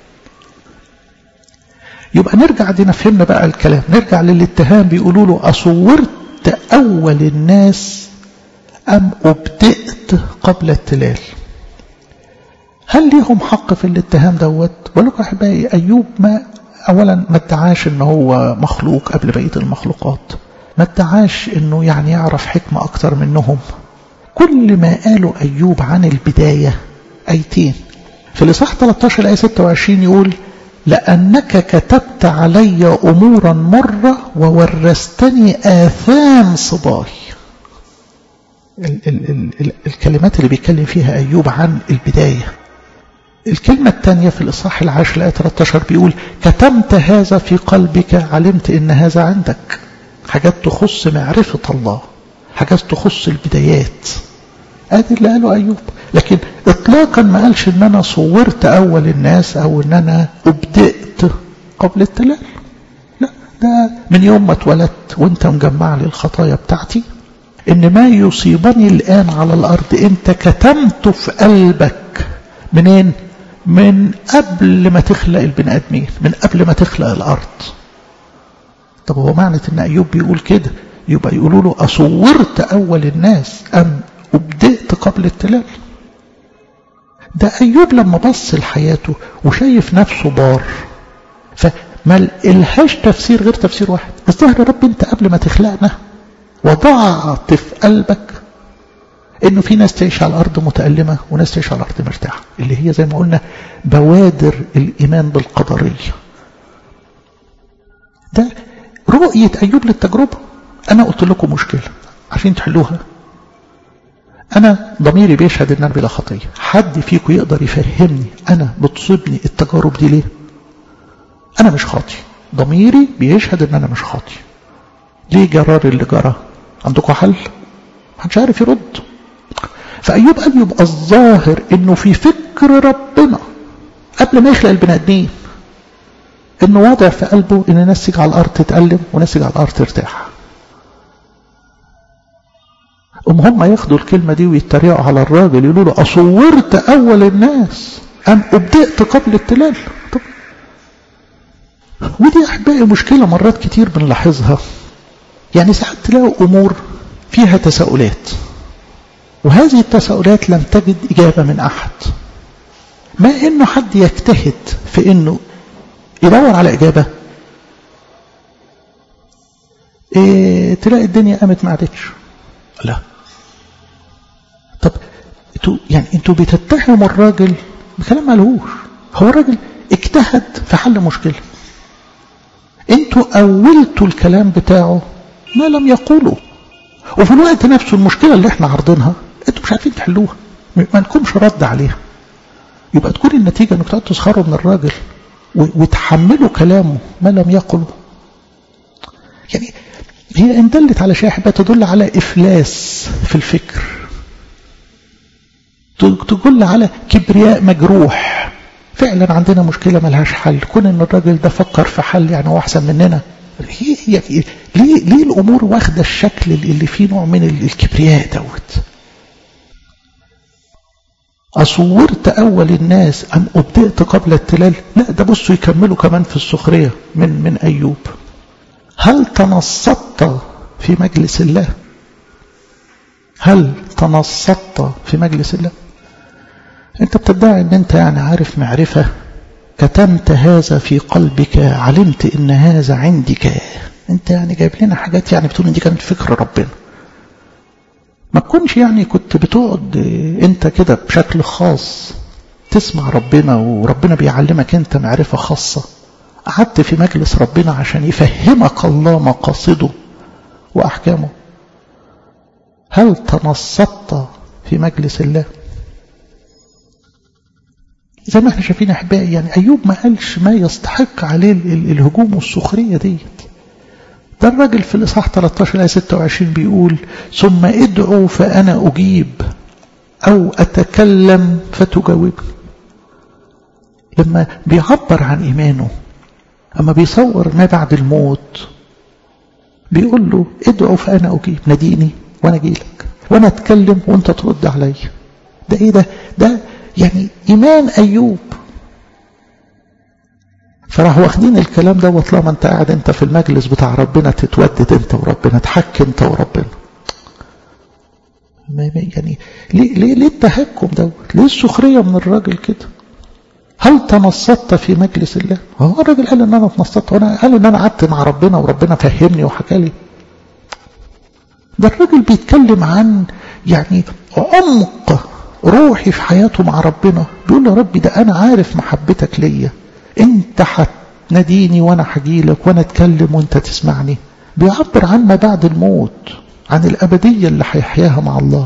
يبقى نرجع دي فهمنا بقى الكلام نرجع للاتهام بيقولوا له أصورت أول الناس أم أبدأت قبل التلال هل ليهم حق في الاتهام دوت بقول لكم أحبائي أيوب ما أولا ما ادعاش إن هو مخلوق قبل بقية المخلوقات ما ادعاش إنه يعني يعرف حكمة أكتر منهم كل ما قاله أيوب عن البداية أيتين في الإصحاح 13 آية 26 يقول لأنك كتبت علي أمورا مرة وورثتني آثام صباي ال ال ال ال الكلمات اللي بيتكلم فيها أيوب عن البداية الكلمة الثانية في الإصحاح العاشر الآية 13 بيقول كتمت هذا في قلبك علمت إن هذا عندك حاجات تخص معرفة الله حاجات تخص البدايات ادي اللي قاله ايوب لكن اطلاقا ما قالش ان انا صورت اول الناس او ان انا ابدأت قبل التلال لا ده من يوم ما اتولدت وانت مجمع لي الخطايا بتاعتي ان ما يصيبني الان على الارض انت كتمته في قلبك منين من قبل ما تخلق البني ادمين من قبل ما تخلق الارض طب هو معنى ان ايوب بيقول كده يبقى يقولوا له اصورت اول الناس ام أبدأت قبل التلال ده أيوب لما بص لحياته وشايف نفسه بار فما لهاش تفسير غير تفسير واحد الظاهر يا رب انت قبل ما تخلقنا وضعت في قلبك انه في ناس تعيش على الارض متألمة وناس تعيش على الارض مرتاحة اللي هي زي ما قلنا بوادر الايمان بالقدرية ده رؤية ايوب للتجربة انا قلت لكم مشكلة عارفين تحلوها أنا ضميري بيشهد إن أنا بلا خطية حد فيكم يقدر يفهمني أنا بتصيبني التجارب دي ليه أنا مش خاطي ضميري بيشهد إن أنا مش خاطي ليه جرار اللي جرى عندكم حل محدش عارف يرد فأيوب قال يبقى الظاهر إنه في فكر ربنا قبل ما يخلق البني آدمين إنه واضع في قلبه إن ناس تيجي على الأرض تتألم وناس تيجي على الأرض ترتاح هم هم ياخدوا الكلمة دي ويتريقوا على الراجل يقولوا له أصورت أول الناس أم أبدأت قبل التلال طب ودي أحبائي مشكلة مرات كتير بنلاحظها يعني ساعات تلاقوا أمور فيها تساؤلات وهذه التساؤلات لم تجد إجابة من أحد ما إنه حد يجتهد في إنه يدور على إجابة إيه تلاقي الدنيا قامت ما عادتش لا طب انتوا يعني انتوا بتتهموا الراجل بكلام مالهوش هو الراجل اجتهد في حل مشكله انتوا اولتوا الكلام بتاعه ما لم يقوله وفي الوقت نفسه المشكله اللي احنا عارضينها انتوا مش عارفين تحلوها ما لكمش رد عليها يبقى تكون النتيجه انك تقعدوا تسخروا من الراجل وتحملوا كلامه ما لم يقله يعني هي ان دلت على شيء احبها تدل على افلاس في الفكر تدل على كبرياء مجروح فعلا عندنا مشكله ملهاش حل كون ان الراجل ده فكر في حل يعني هو احسن مننا هي هي ليه ليه الامور واخده الشكل اللي فيه نوع من الكبرياء دوت أصورت أول الناس أم أبدأت قبل التلال لا ده بصوا يكملوا كمان في السخرية من من أيوب هل تنصت في مجلس الله هل تنصت في مجلس الله انت بتدعي ان انت يعني عارف معرفة كتمت هذا في قلبك علمت ان هذا عندك انت يعني جايب لنا حاجات يعني بتقول ان دي كانت فكر ربنا ما تكونش يعني كنت بتقعد انت كده بشكل خاص تسمع ربنا وربنا بيعلمك انت معرفة خاصة قعدت في مجلس ربنا عشان يفهمك الله مقاصده وأحكامه هل تنصت في مجلس الله زي ما احنا شايفين احبائي يعني ايوب ما قالش ما يستحق عليه الهجوم والسخريه ديت ده الراجل في الاصحاح 13 ايه 26 بيقول ثم ادعوا فانا اجيب او اتكلم فتجاوبني لما بيعبر عن ايمانه اما بيصور ما بعد الموت بيقول له ادعوا فانا اجيب ناديني وانا اجي لك وانا اتكلم وانت ترد عليا ده ايه ده ده يعني ايمان ايوب فراح واخدين الكلام ده وطالما انت قاعد انت في المجلس بتاع ربنا تتودد انت وربنا تحكي انت وربنا يعني ليه ليه ليه التهكم دوت ليه السخريه من الراجل كده هل تنصت في مجلس الله هو الراجل قال ان انا اتنصت وانا قال ان انا قعدت مع ربنا وربنا فهمني وحكى لي ده الراجل بيتكلم عن يعني عمق روحي في حياته مع ربنا بيقول يا ربي ده انا عارف محبتك ليا انت هتناديني وانا هجيلك وانا اتكلم وانت تسمعني بيعبر عن ما بعد الموت عن الابديه اللي هيحياها مع الله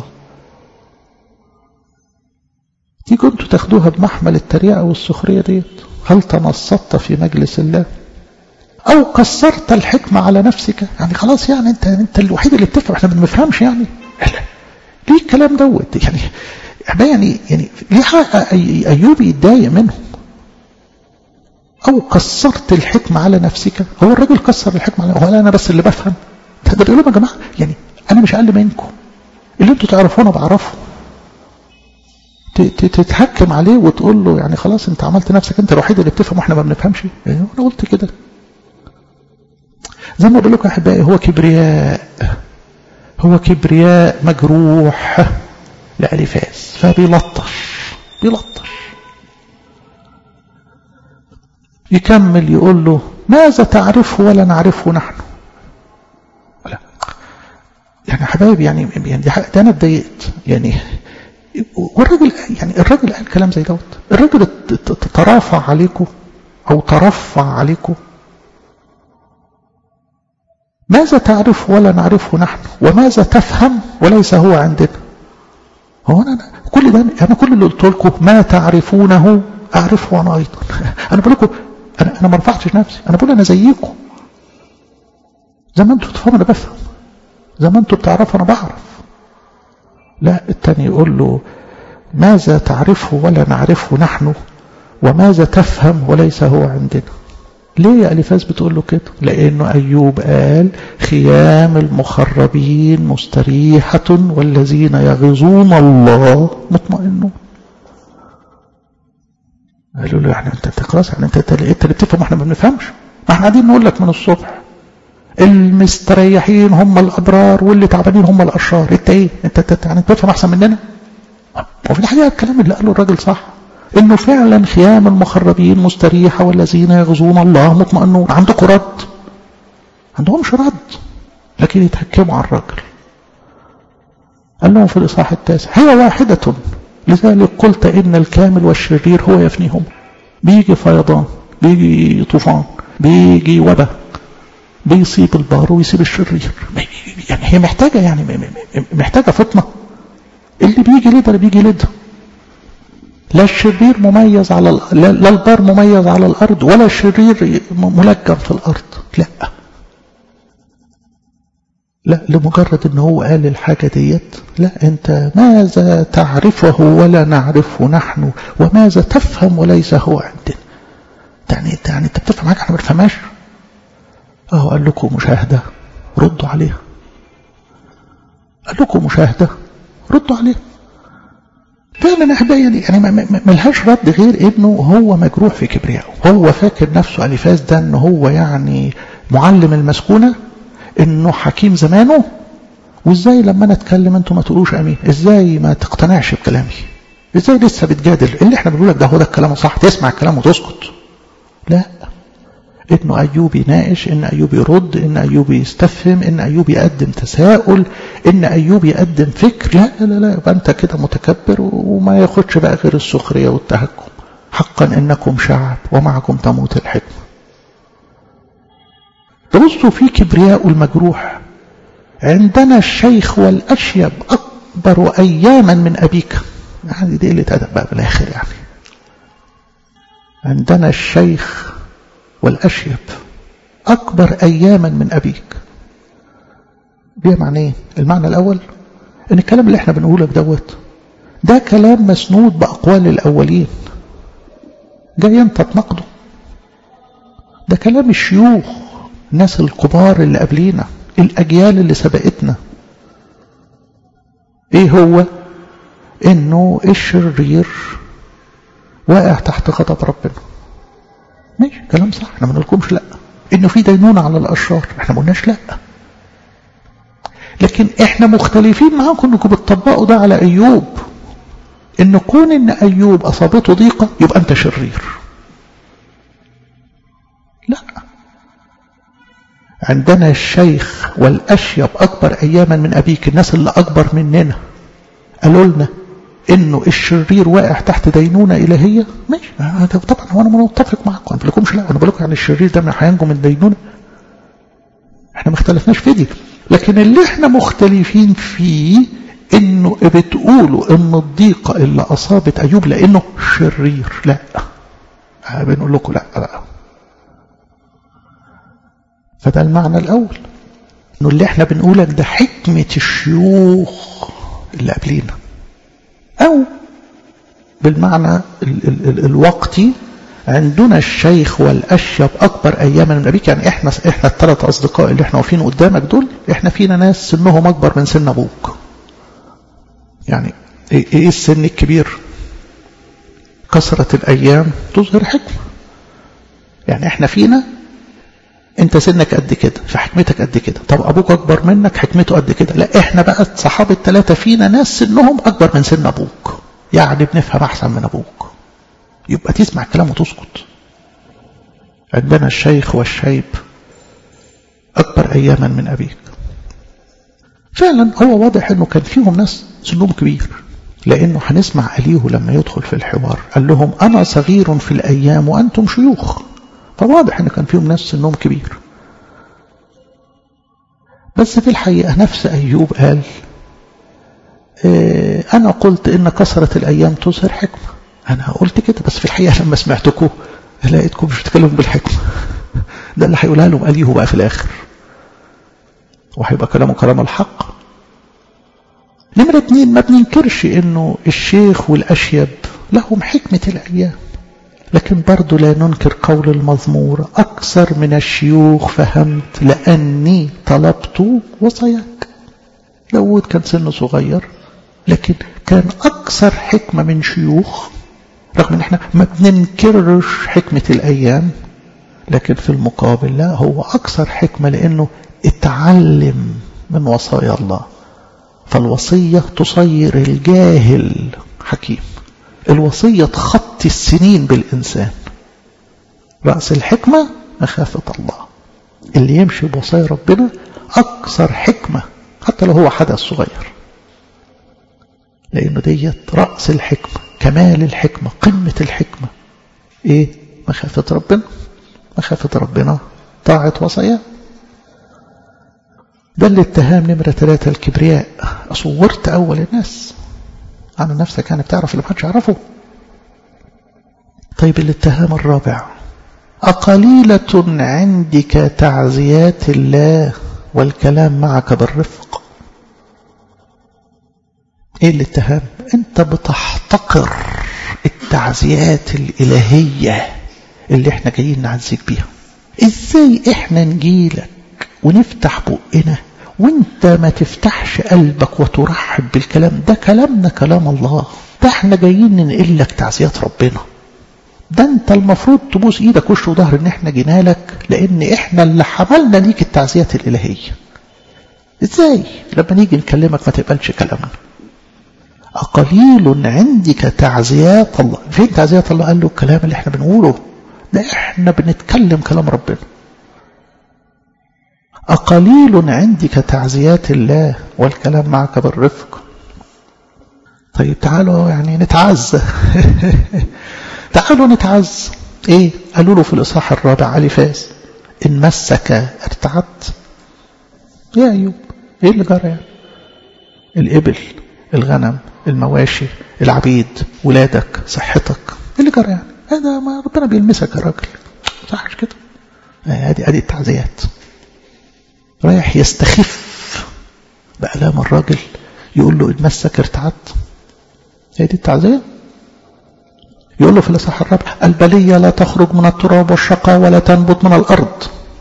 دي كنتوا تاخدوها بمحمل التريقه والسخريه ديت هل تنصت في مجلس الله او كسرت الحكمه على نفسك يعني خلاص يعني انت انت الوحيد اللي بتفهم احنا ما بنفهمش يعني ليه الكلام دوت يعني يعني يعني ليه حق ايوب يتضايق منهم او كسرت الحكمه على نفسك هو الراجل كسر الحكمه على هو انا بس اللي بفهم ده بيقول لهم يا جماعه يعني انا مش اقل منكم اللي انتوا تعرفونه بعرفه تتحكم عليه وتقول له يعني خلاص انت عملت نفسك انت الوحيد اللي بتفهم واحنا ما بنفهمش يعني انا قلت كده زي ما بقول لكم يا احبائي هو كبرياء هو كبرياء مجروح لألفاس فبيلطش بيلطش يكمل يقول له ماذا تعرفه ولا نعرفه نحن لا يعني حبايبي يعني يعني ده انا اتضايقت يعني والراجل يعني الراجل قال كلام زي دوت الراجل ترافع عليكم او ترفع عليكم ماذا تعرف ولا نعرفه نحن وماذا تفهم وليس هو عندنا هو أنا, أنا كل ده أنا كل اللي قلت لكم ما تعرفونه أعرفه أنا أيضا أنا بقول لكم أنا, أنا ما رفعتش نفسي أنا بقول أنا زيكم زي ما أنتوا تفهموا أنا بفهم زي ما أنتوا بتعرفوا أنا بعرف لا التاني يقول له ماذا تعرفه ولا نعرفه نحن وماذا تفهم وليس هو عندنا ليه يا أليفاز بتقول له كده لأنه أيوب قال خيام المخربين مستريحة والذين يغزون الله مطمئنون قالوا له يعني انت خلاص يعني انت انت اللي بتفهم احنا ما بنفهمش ما احنا قاعدين نقول لك من الصبح المستريحين هم الابرار واللي تعبانين هم الاشرار انت ايه انت, انت يعني بتفهم احسن مننا وفي الحقيقه الكلام اللي قاله الراجل صح انه فعلا خيام المخربين مستريحه والذين يغزون الله مطمئنون عندكم رد عندهمش رد لكن يتهكموا على الراجل قال لهم في الاصحاح التاسع هي واحده لذلك قلت ان الكامل والشرير هو يفنيهم بيجي فيضان بيجي طوفان بيجي وبا بيصيب البار ويسيب الشرير يعني هي محتاجه يعني محتاجه فطنه اللي بيجي لده اللي بيجي لده لا الشرير مميز على ال... لا البار مميز على الارض ولا الشرير ملجم في الارض لا لا لمجرد ان هو قال الحاجة ديت لا انت ماذا تعرفه ولا نعرفه نحن وماذا تفهم وليس هو عندنا يعني انت يعني انت بتفهم حاجة احنا ما بنفهمهاش اهو قال لكم مشاهدة ردوا عليها قال لكم مشاهدة ردوا عليها فعلا احبائي يعني ملهاش رد غير انه هو مجروح في كبريائه هو فاكر نفسه اليفاز ده ان هو يعني معلم المسكونه انه حكيم زمانه وازاي لما انا اتكلم انتوا ما تقولوش امين ازاي ما تقتنعش بكلامي ازاي لسه بتجادل اللي احنا بنقول لك ده هو ده الكلام صح تسمع الكلام وتسكت لا انه ايوب يناقش ان ايوب يرد ان ايوب يستفهم ان ايوب يقدم تساؤل ان ايوب يقدم فكر لا لا لا يبقى انت كده متكبر وما ياخدش بقى غير السخريه والتهكم حقا انكم شعب ومعكم تموت الحكمه تبصوا في كبرياء المجروح عندنا الشيخ والأشيب أكبر أياما من أبيك يعني دي قلة أدب بقى بالآخر يعني عندنا الشيخ والأشيب أكبر أياما من أبيك دي معنى إيه؟ المعنى الأول إن الكلام اللي إحنا بنقوله دوت ده كلام مسنود بأقوال الأولين جاي أنت تناقضه ده كلام الشيوخ الناس الكبار اللي قبلينا الأجيال اللي سبقتنا ايه هو انه الشرير واقع تحت غضب ربنا ماشي كلام صح احنا ما نقولكمش لا انه في دينونة على الاشرار احنا ما قلناش لا لكن احنا مختلفين معاكم انكم بتطبقوا ده على ايوب ان كون ان ايوب اصابته ضيقة يبقى انت شرير لا عندنا الشيخ والأشيب أكبر أياما من أبيك الناس اللي أكبر مننا قالوا لنا إنه الشرير واقع تحت دينونة إلهية ماشي طبعا هو أنا متفق معكم أنا بقولكمش لا أنا بقولكم يعني الشرير ده هينجو من دينونة احنا ما اختلفناش في دي لكن اللي احنا مختلفين فيه انه بتقولوا ان الضيقة اللي اصابت ايوب لانه شرير لا بنقول لكم لا لا فده المعنى الأول إنه اللي احنا بنقولك ده حكمة الشيوخ اللي قبلينا أو بالمعنى ال ال ال الوقتي عندنا الشيخ والأشيب أكبر أياما من أبيك يعني إحنا إحنا الثلاث أصدقاء اللي إحنا واقفين قدامك دول إحنا فينا ناس سنهم أكبر من سن أبوك يعني إيه السن الكبير كثرة الأيام تظهر حكمة يعني إحنا فينا انت سنك قد كده فحكمتك قد كده طب ابوك اكبر منك حكمته قد كده لا احنا بقى صحاب الثلاثه فينا ناس سنهم اكبر من سن ابوك يعني بنفهم احسن من ابوك يبقى تسمع الكلام وتسكت عندنا الشيخ والشيب اكبر اياما من ابيك فعلا هو واضح انه كان فيهم ناس سنهم كبير لانه هنسمع اليه لما يدخل في الحوار قال لهم انا صغير في الايام وانتم شيوخ فواضح ان كان فيهم ناس سنهم كبير بس في الحقيقة نفس أيوب قال اه أنا قلت إن كثرة الأيام تظهر حكمة أنا قلت كده بس في الحقيقة لما سمعتكم لقيتكم مش بتتكلموا بالحكمة ده اللي هيقولها لهم أليه بقى في الآخر وهيبقى كلامه كلام الحق نمرة اتنين ما بننكرش إنه الشيخ والأشيب لهم حكمة الأيام لكن برضو لا ننكر قول المزمور أكثر من الشيوخ فهمت لأني طلبت وصاياك داود كان سنه صغير لكن كان أكثر حكمة من شيوخ رغم ان احنا ما بننكرش حكمة الأيام لكن في المقابل لا هو أكثر حكمة لأنه اتعلم من وصايا الله فالوصية تصير الجاهل حكيم الوصية تخطي السنين بالإنسان رأس الحكمة مخافة الله اللي يمشي بوصايا ربنا أكثر حكمة حتى لو هو حدث صغير لأنه ديت رأس الحكمة كمال الحكمة قمة الحكمة إيه مخافة ربنا مخافة ربنا طاعة وصاياه ده الاتهام نمرة ثلاثة الكبرياء أصورت أول الناس عن نفسك يعني بتعرف اللي محدش يعرفه طيب الاتهام الرابع أقليلة عندك تعزيات الله والكلام معك بالرفق ايه الاتهام انت بتحتقر التعزيات الالهية اللي احنا جايين نعزيك بيها ازاي احنا نجيلك ونفتح بقنا وانت ما تفتحش قلبك وترحب بالكلام ده كلامنا كلام الله ده احنا جايين ننقل لك تعزيات ربنا ده انت المفروض تبوس ايدك وش وظهر ان احنا جينا لك لان احنا اللي حملنا ليك التعزيات الالهية ازاي لما نيجي نكلمك ما تقبلش كلامنا أقليل عندك تعزيات الله فين تعزيات الله قال له الكلام اللي احنا بنقوله ده احنا بنتكلم كلام ربنا أقليل عندك تعزيات الله والكلام معك بالرفق طيب تعالوا يعني نتعز تعالوا نتعز ايه قالوا له في الإصحاح الرابع علي فاز إن مسك ارتعدت يا أيوب ايه اللي جرى يعني الإبل الغنم المواشي العبيد ولادك صحتك ايه اللي جرى يعني هذا ما ربنا بيلمسك يا راجل صح كده ادي ادي التعزيات رايح يستخف بألام الراجل يقول له اتمسك ارتعدت هي دي التعزية يقول له في الإصحاح الرابع البلية لا تخرج من التراب والشقاء ولا تنبت من الأرض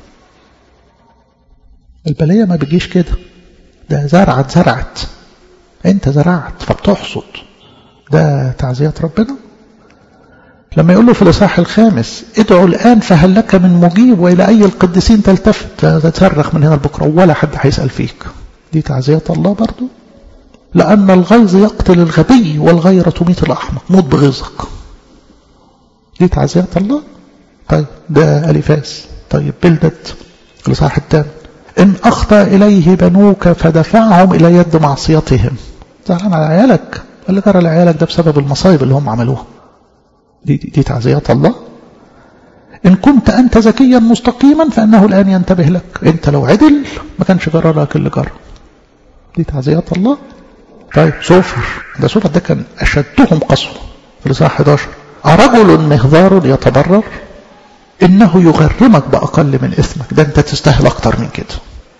البلية ما بيجيش كده ده زرعت زرعت انت زرعت فبتحصد ده تعزيات ربنا لما يقول له في الإصحاح الخامس ادعوا الآن فهل لك من مجيب وإلى أي القديسين تلتفت تصرخ من هنا لبكرة ولا حد هيسأل فيك دي تعزيات الله برضو لأن الغيظ يقتل الغبي والغيرة تميت الأحمق موت بغيظك دي تعزيات الله طيب ده أليفاس طيب بلدت في الإصحاح الثامن إن أخطأ إليه بنوك فدفعهم إلى يد معصيتهم زعلان على عيالك اللي جرى لعيالك ده بسبب المصايب اللي هم عملوها دي, دي, دي تعزيات الله إن كنت أنت ذكيا مستقيما فإنه الآن ينتبه لك أنت لو عدل ما كانش جرى لك اللي جرى دي تعزيات الله طيب سوفر ده سوفر ده كان أشدهم قسوة في الإصحاح 11 أرجل مهذار يتبرر إنه يغرمك بأقل من إثمك ده أنت تستاهل أكتر من كده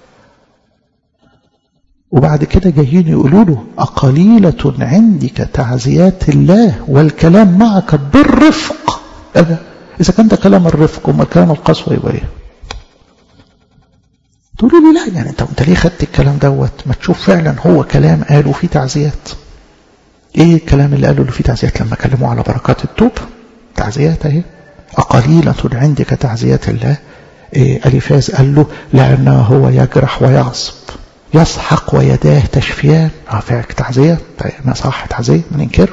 وبعد كده جايين يقولوا له أقليلة عندك تعزيات الله والكلام معك بالرفق إذا كان ده كلام الرفق وما كان القسوة يبقى إيه تقولوا لي لا يعني انت انت ليه خدت الكلام دوت ما تشوف فعلا هو كلام قالوا فيه تعزيات ايه الكلام اللي قالوا له فيه تعزيات لما كلموا على بركات التوب تعزيات اهي أقليلة عندك تعزيات الله إيه أليفاز قال له لأنه هو يجرح ويعصب يسحق ويداه تشفيان اه فعلا تعزية ما صح تعزية ما ننكرش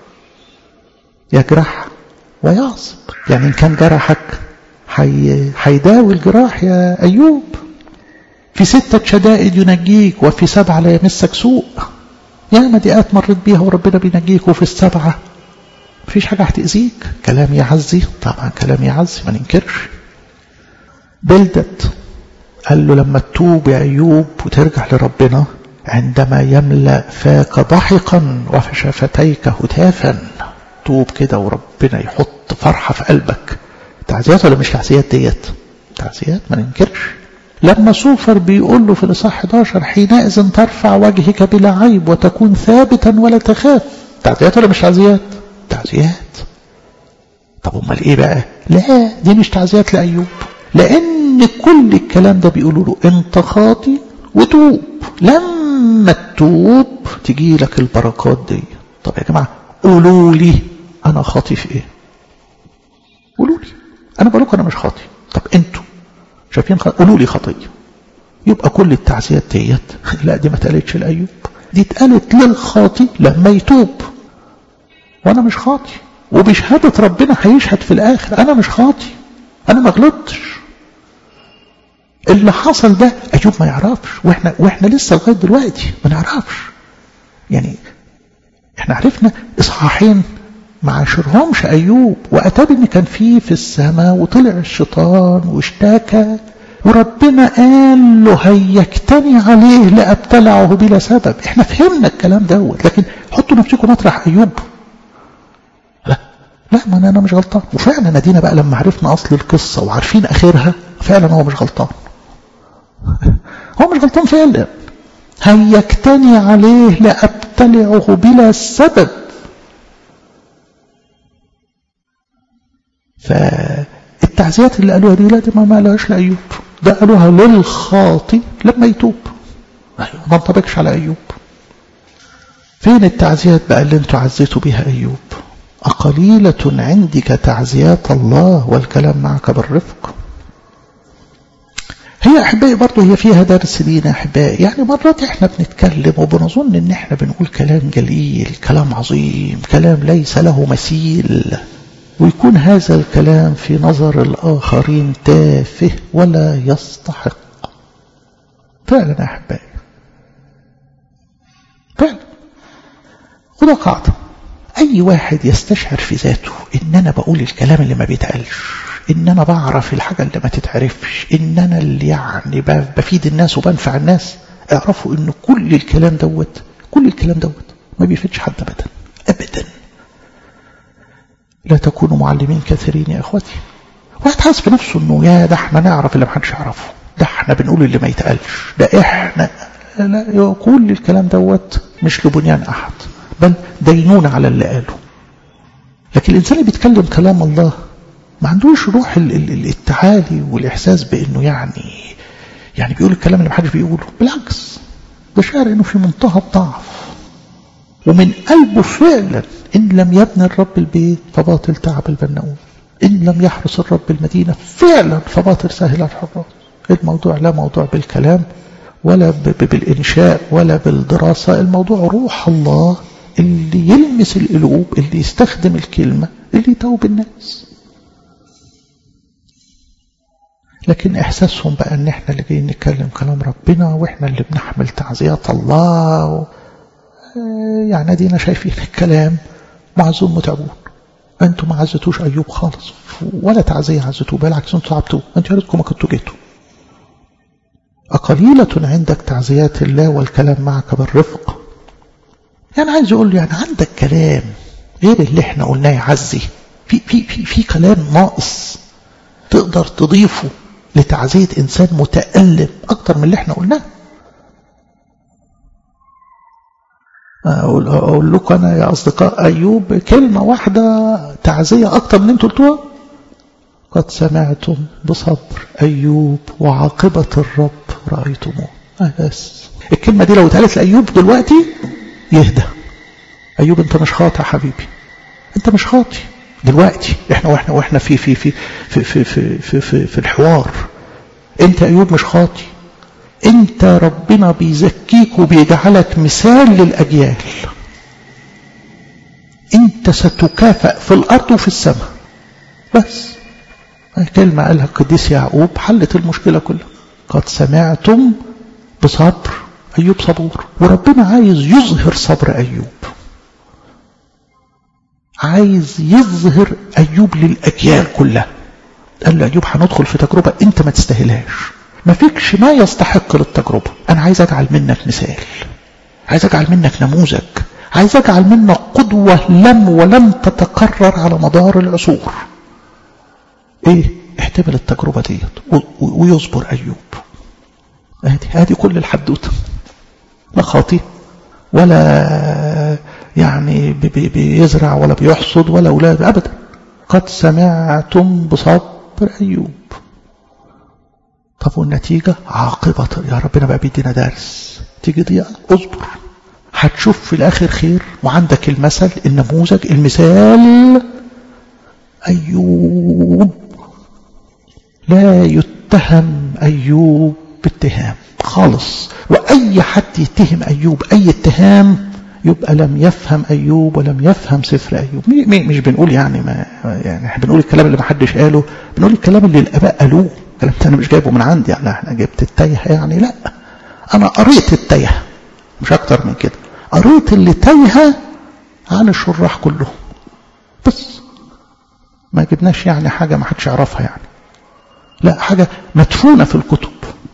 يجرح ويعصب يعني إن كان جرحك هيداوي الجراح يا أيوب في ستة شدائد ينجيك وفي سبعة لا يمسك سوء يا مديئات مرت بيها وربنا بينجيك وفي السبعة مفيش حاجة هتأذيك كلام يعزي طبعا كلام يعزي ما ننكرش بلدت قال له لما تتوب يا أيوب وترجع لربنا عندما يملأ فاك ضحكا وشفتيك هتافا توب كده وربنا يحط فرحة في قلبك تعزيات ولا مش تعزيات ديت تعزيات ما ننكرش لما سوفر بيقول له في الإصحاح 11 حينئذ ترفع وجهك بلا عيب وتكون ثابتا ولا تخاف تعزيات ولا مش تعزيات تعزيات طب امال ايه بقى لا دي مش تعزيات لايوب لان كل الكلام ده بيقولوا له انت خاطي وتوب لما تتوب تجي لك البركات دي طب يا جماعه قولوا لي انا خاطي في ايه قولوا لي انا بقول لكم انا مش خاطي طب انتوا شايفين خ... قولوا لي خطيه يبقى كل التعزيات ديت لا دي ما اتقالتش لايوب دي اتقالت للخاطي لما يتوب وانا مش خاطي وبشهادة ربنا هيشهد في الاخر انا مش خاطي انا ما غلطتش اللي حصل ده ايوب ما يعرفش واحنا واحنا لسه لغايه دلوقتي ما نعرفش يعني احنا عرفنا اصحاحين ما عاشرهمش ايوب واتى ان كان فيه في السماء وطلع الشيطان واشتكى وربنا قال له هيجتني عليه لابتلعه بلا سبب احنا فهمنا الكلام دوت لكن حطوا نفسكم مطرح ايوب لا لا ما انا مش غلطان وفعلا ندينا بقى لما عرفنا اصل القصه وعارفين اخرها فعلا هو مش غلطان هو مش غلطان فعلا هيجتني عليه لابتلعه بلا سبب فالتعزيات اللي قالوها دي لا دي ما لهاش لايوب ده قالوها للخاطي لما يتوب ما انطبقش على ايوب فين التعزيات بقى اللي انتوا عزيتوا بها ايوب أقليلة عندك تعزيات الله والكلام معك بالرفق هي أحبائي برضه هي فيها درس لينا أحبائي يعني مرات إحنا بنتكلم وبنظن إن إحنا بنقول كلام جليل كلام عظيم كلام ليس له مثيل ويكون هذا الكلام في نظر الآخرين تافه ولا يستحق فعلا يا أحبائي فعلا خذوا قاعدة أي واحد يستشعر في ذاته إن أنا بقول الكلام اللي ما بيتقالش إن أنا بعرف الحاجة اللي ما تتعرفش إن أنا اللي يعني بفيد الناس وبنفع الناس اعرفوا إن كل الكلام دوت كل الكلام دوت ما بيفيدش حد أبدا أبدا لا تكونوا معلمين كثيرين يا إخوتي واحد حاسس بنفسه إنه يا ده احنا نعرف اللي ما حدش يعرفه ده احنا بنقول اللي ما يتقالش ده احنا لا كل الكلام دوت مش لبنيان أحد بل دينون على اللي قاله لكن الإنسان اللي بيتكلم كلام الله ما عندوش روح التعالي والإحساس بأنه يعني يعني بيقول الكلام اللي محدش بيقوله بالعكس ده شعر أنه في منتهى الضعف ومن قلبه فعلا إن لم يبني الرب البيت فباطل تعب البناؤون إن لم يحرس الرب المدينة فعلا فباطل سهل الحراس الموضوع لا موضوع بالكلام ولا بالإنشاء ولا بالدراسة الموضوع روح الله اللي يلمس القلوب اللي يستخدم الكلمة اللي يتوب الناس لكن إحساسهم بقى إن إحنا اللي جايين نتكلم كلام ربنا وإحنا اللي بنحمل تعزيات الله و... يعني دينا شايفين الكلام معزوم متعبون أنتم ما عزتوش أيوب خالص ولا تعزية عزتوه بالعكس أنتم تعبتوه أنتوا يا ريتكم ما كنتوا جيتوا أقليلة عندك تعزيات الله والكلام معك بالرفق يعني عايز يقول له يعني عندك كلام غير اللي احنا قلناه يعزي في في في في كلام ناقص تقدر تضيفه لتعزية إنسان متألم أكتر من اللي احنا قلناه أقول, أقول لكم أنا يا أصدقاء أيوب كلمة واحدة تعزية أكتر من أنتوا قلتوها قد سمعتم بصبر أيوب وعاقبة الرب رأيتموه بس الكلمة دي لو اتقالت لأيوب دلوقتي يهدى أيوب أنت مش خاطئ يا حبيبي أنت مش خاطئ دلوقتي احنا واحنا واحنا في في في في في في في, في, في الحوار انت ايوب مش خاطي انت ربنا بيزكيك وبيجعلك مثال للاجيال انت ستكافئ في الارض وفي السماء بس كلمة قالها القديس يعقوب حلت المشكلة كلها قد سمعتم بصبر أيوب صبور وربنا عايز يظهر صبر أيوب عايز يظهر أيوب للأجيال كلها قال له أيوب هندخل في تجربة أنت ما تستاهلهاش ما فيكش ما يستحق للتجربة أنا عايز أجعل منك مثال عايز أجعل منك نموذج عايز أجعل منك قدوة لم ولم تتكرر على مدار العصور إيه احتمل التجربة ديت ويصبر أيوب هذه هذه كل الحدوته لا خاطي ولا يعني بي بيزرع ولا بيحصد ولا أولاد أبدا قد سمعتم بصبر أيوب طب والنتيجة عاقبة يا ربنا بقى بيدينا درس تيجي دي اصبر هتشوف في الآخر خير وعندك المثل النموذج المثال أيوب لا يتهم أيوب باتهام خالص وأي حد يتهم أيوب أي اتهام يبقى لم يفهم أيوب ولم يفهم سفر أيوب مش بنقول يعني ما يعني احنا بنقول الكلام اللي ما حدش قاله بنقول الكلام اللي الآباء قالوه الكلام ده أنا مش جايبه من عندي يعني احنا جبت التايه يعني لا أنا قريت التايه مش أكتر من كده قريت اللي تايهة عن الشراح كلهم بس ما جبناش يعني حاجة ما حدش يعرفها يعني لا حاجة مدفونة في الكتب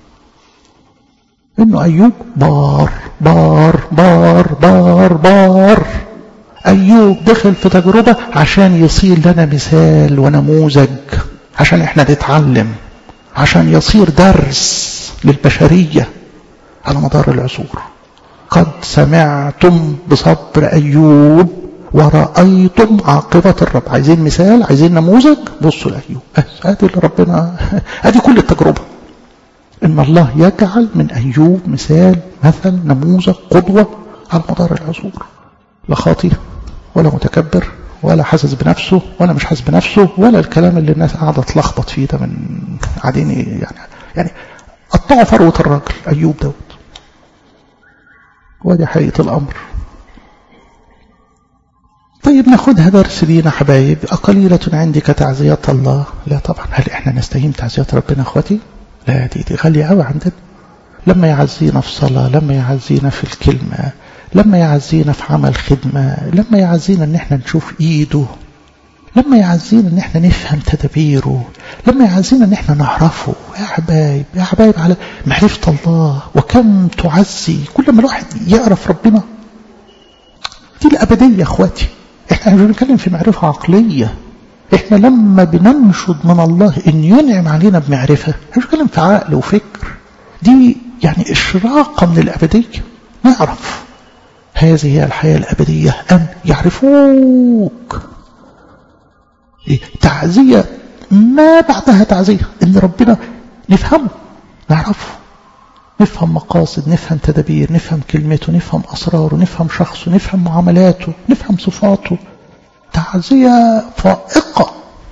انه ايوب بار بار بار بار بار ايوب دخل في تجربة عشان يصير لنا مثال ونموذج عشان احنا نتعلم عشان يصير درس للبشرية على مدار العصور قد سمعتم بصبر ايوب ورأيتم عاقبة الرب عايزين مثال عايزين نموذج بصوا لأيوب ادي اللي ربنا ادي كل التجربة ان الله يجعل من ايوب مثال مثل نموذج قدوة على مدار العصور لا خاطي ولا متكبر ولا حاسس بنفسه ولا مش حاسس بنفسه ولا الكلام اللي الناس قاعدة تلخبط فيه ده من قاعدين يعني يعني قطعوا فروة الراجل ايوب دوت ودي حقيقة الامر طيب ناخدها درس لينا حبايب أقليلة عندك تعزيات الله لا طبعا هل احنا نستهين تعزيات ربنا اخوتي لا دي دي غالية قوي عندنا لما يعزينا في صلاة لما يعزينا في الكلمة لما يعزينا في عمل خدمة لما يعزينا ان احنا نشوف ايده لما يعزينا ان احنا نفهم تدابيره لما يعزينا ان احنا نعرفه يا حبايب يا حبايب على معرفة الله وكم تعزي كل ما الواحد يعرف ربنا دي الأبدية يا اخواتي احنا مش بنتكلم في معرفة عقلية احنا لما بننشد من الله ان ينعم علينا بمعرفة احنا مش بنتكلم في عقل وفكر دي يعني اشراقة من الأبدية نعرف هذه هي الحياة الأبدية أن يعرفوك إيه؟ تعزية ما بعدها تعزية ان ربنا نفهمه نعرفه نفهم مقاصد نفهم تدابير نفهم كلمته نفهم أسراره نفهم شخصه نفهم معاملاته نفهم صفاته تعزية فائقة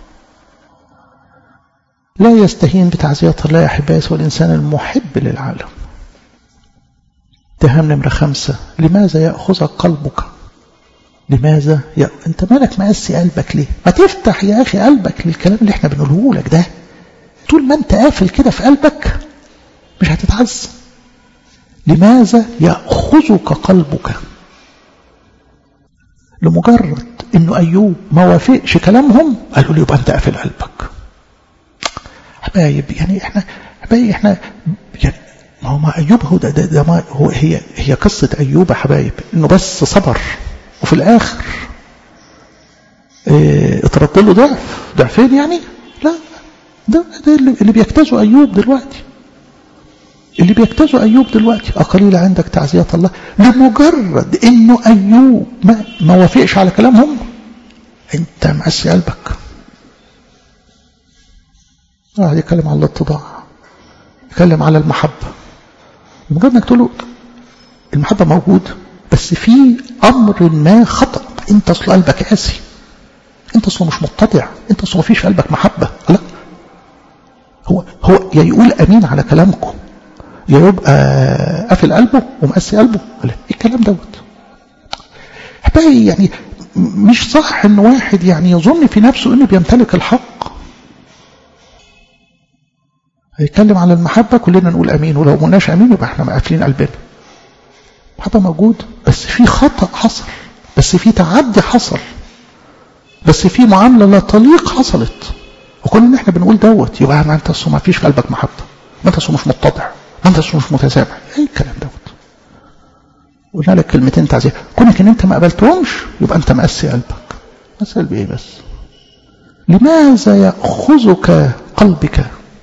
لا يستهين بتعزية الله يا أحبائي والإنسان المحب للعالم اتهام نمرة خمسة لماذا يأخذك قلبك لماذا يا انت مالك مقسي قلبك ليه ما تفتح يا اخي قلبك للكلام اللي احنا بنقوله لك ده طول ما انت قافل كده في قلبك مش هتتعز لماذا يأخذك قلبك لمجرد انه ايوب ما وافقش كلامهم قالوا لي يبقى انت قافل قلبك حبايب يعني احنا حبايب احنا يعني ما هو ما ايوب هو ده, ده, ده ما هو هي هي قصه ايوب يا حبايب انه بس صبر وفي الاخر اه اترد له ضعف ضعفين يعني لا ده, ده اللي بيجتازوا ايوب دلوقتي اللي بيجتازوا أيوب دلوقتي أقليل عندك تعزية الله لمجرد إنه أيوب ما, ما وافقش على كلامهم أنت مقسي قلبك واحد يتكلم على الاتضاع يتكلم على المحبة لمجرد إنك تقول له المحبة موجود بس في أمر ما خطأ أنت أصل قلبك قاسي أنت أصل مش متضع أنت أصل ما فيش في قلبك محبة لا هو هو يا يقول أمين على كلامكم يا يبقى قافل قلبه ومقسي قلبه ولا ايه الكلام دوت احبائي يعني مش صح ان واحد يعني يظن في نفسه انه بيمتلك الحق هيتكلم على المحبة كلنا نقول امين ولو قلناش امين يبقى احنا قافلين قلبنا المحبة موجود بس في خطأ حصل بس في تعدي حصل بس في معاملة لا تليق حصلت وكلنا احنا بنقول دوت يبقى ما انت ما فيش في قلبك محبة ما انت مش متضع ما انت مش متسامح ايه الكلام دوت قلنا لك كلمتين تعزيه كونك ان انت ما قبلتهمش يبقى انت مقسي قلبك اسال بايه بس لماذا ياخذك قلبك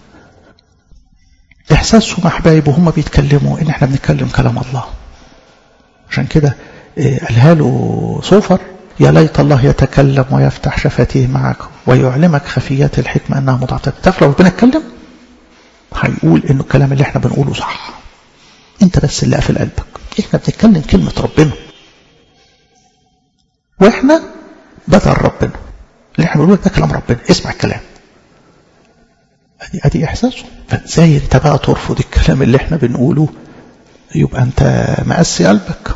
احساسهم احبايب وهم بيتكلموا ان احنا بنتكلم كلام الله عشان كده قالها له صوفر يا ليت الله يتكلم ويفتح شفتيه معك ويعلمك خفيات الحكمة أنها مضاعفة تعرف لو ربنا اتكلم هيقول إنه الكلام اللي احنا بنقوله صح انت بس اللي قافل قلبك احنا بنتكلم كلمة ربنا واحنا بدل ربنا اللي احنا بنقوله ده كلام ربنا اسمع الكلام ادي ادي احساسه فازاي انت بقى ترفض الكلام اللي احنا بنقوله يبقى انت مقسي قلبك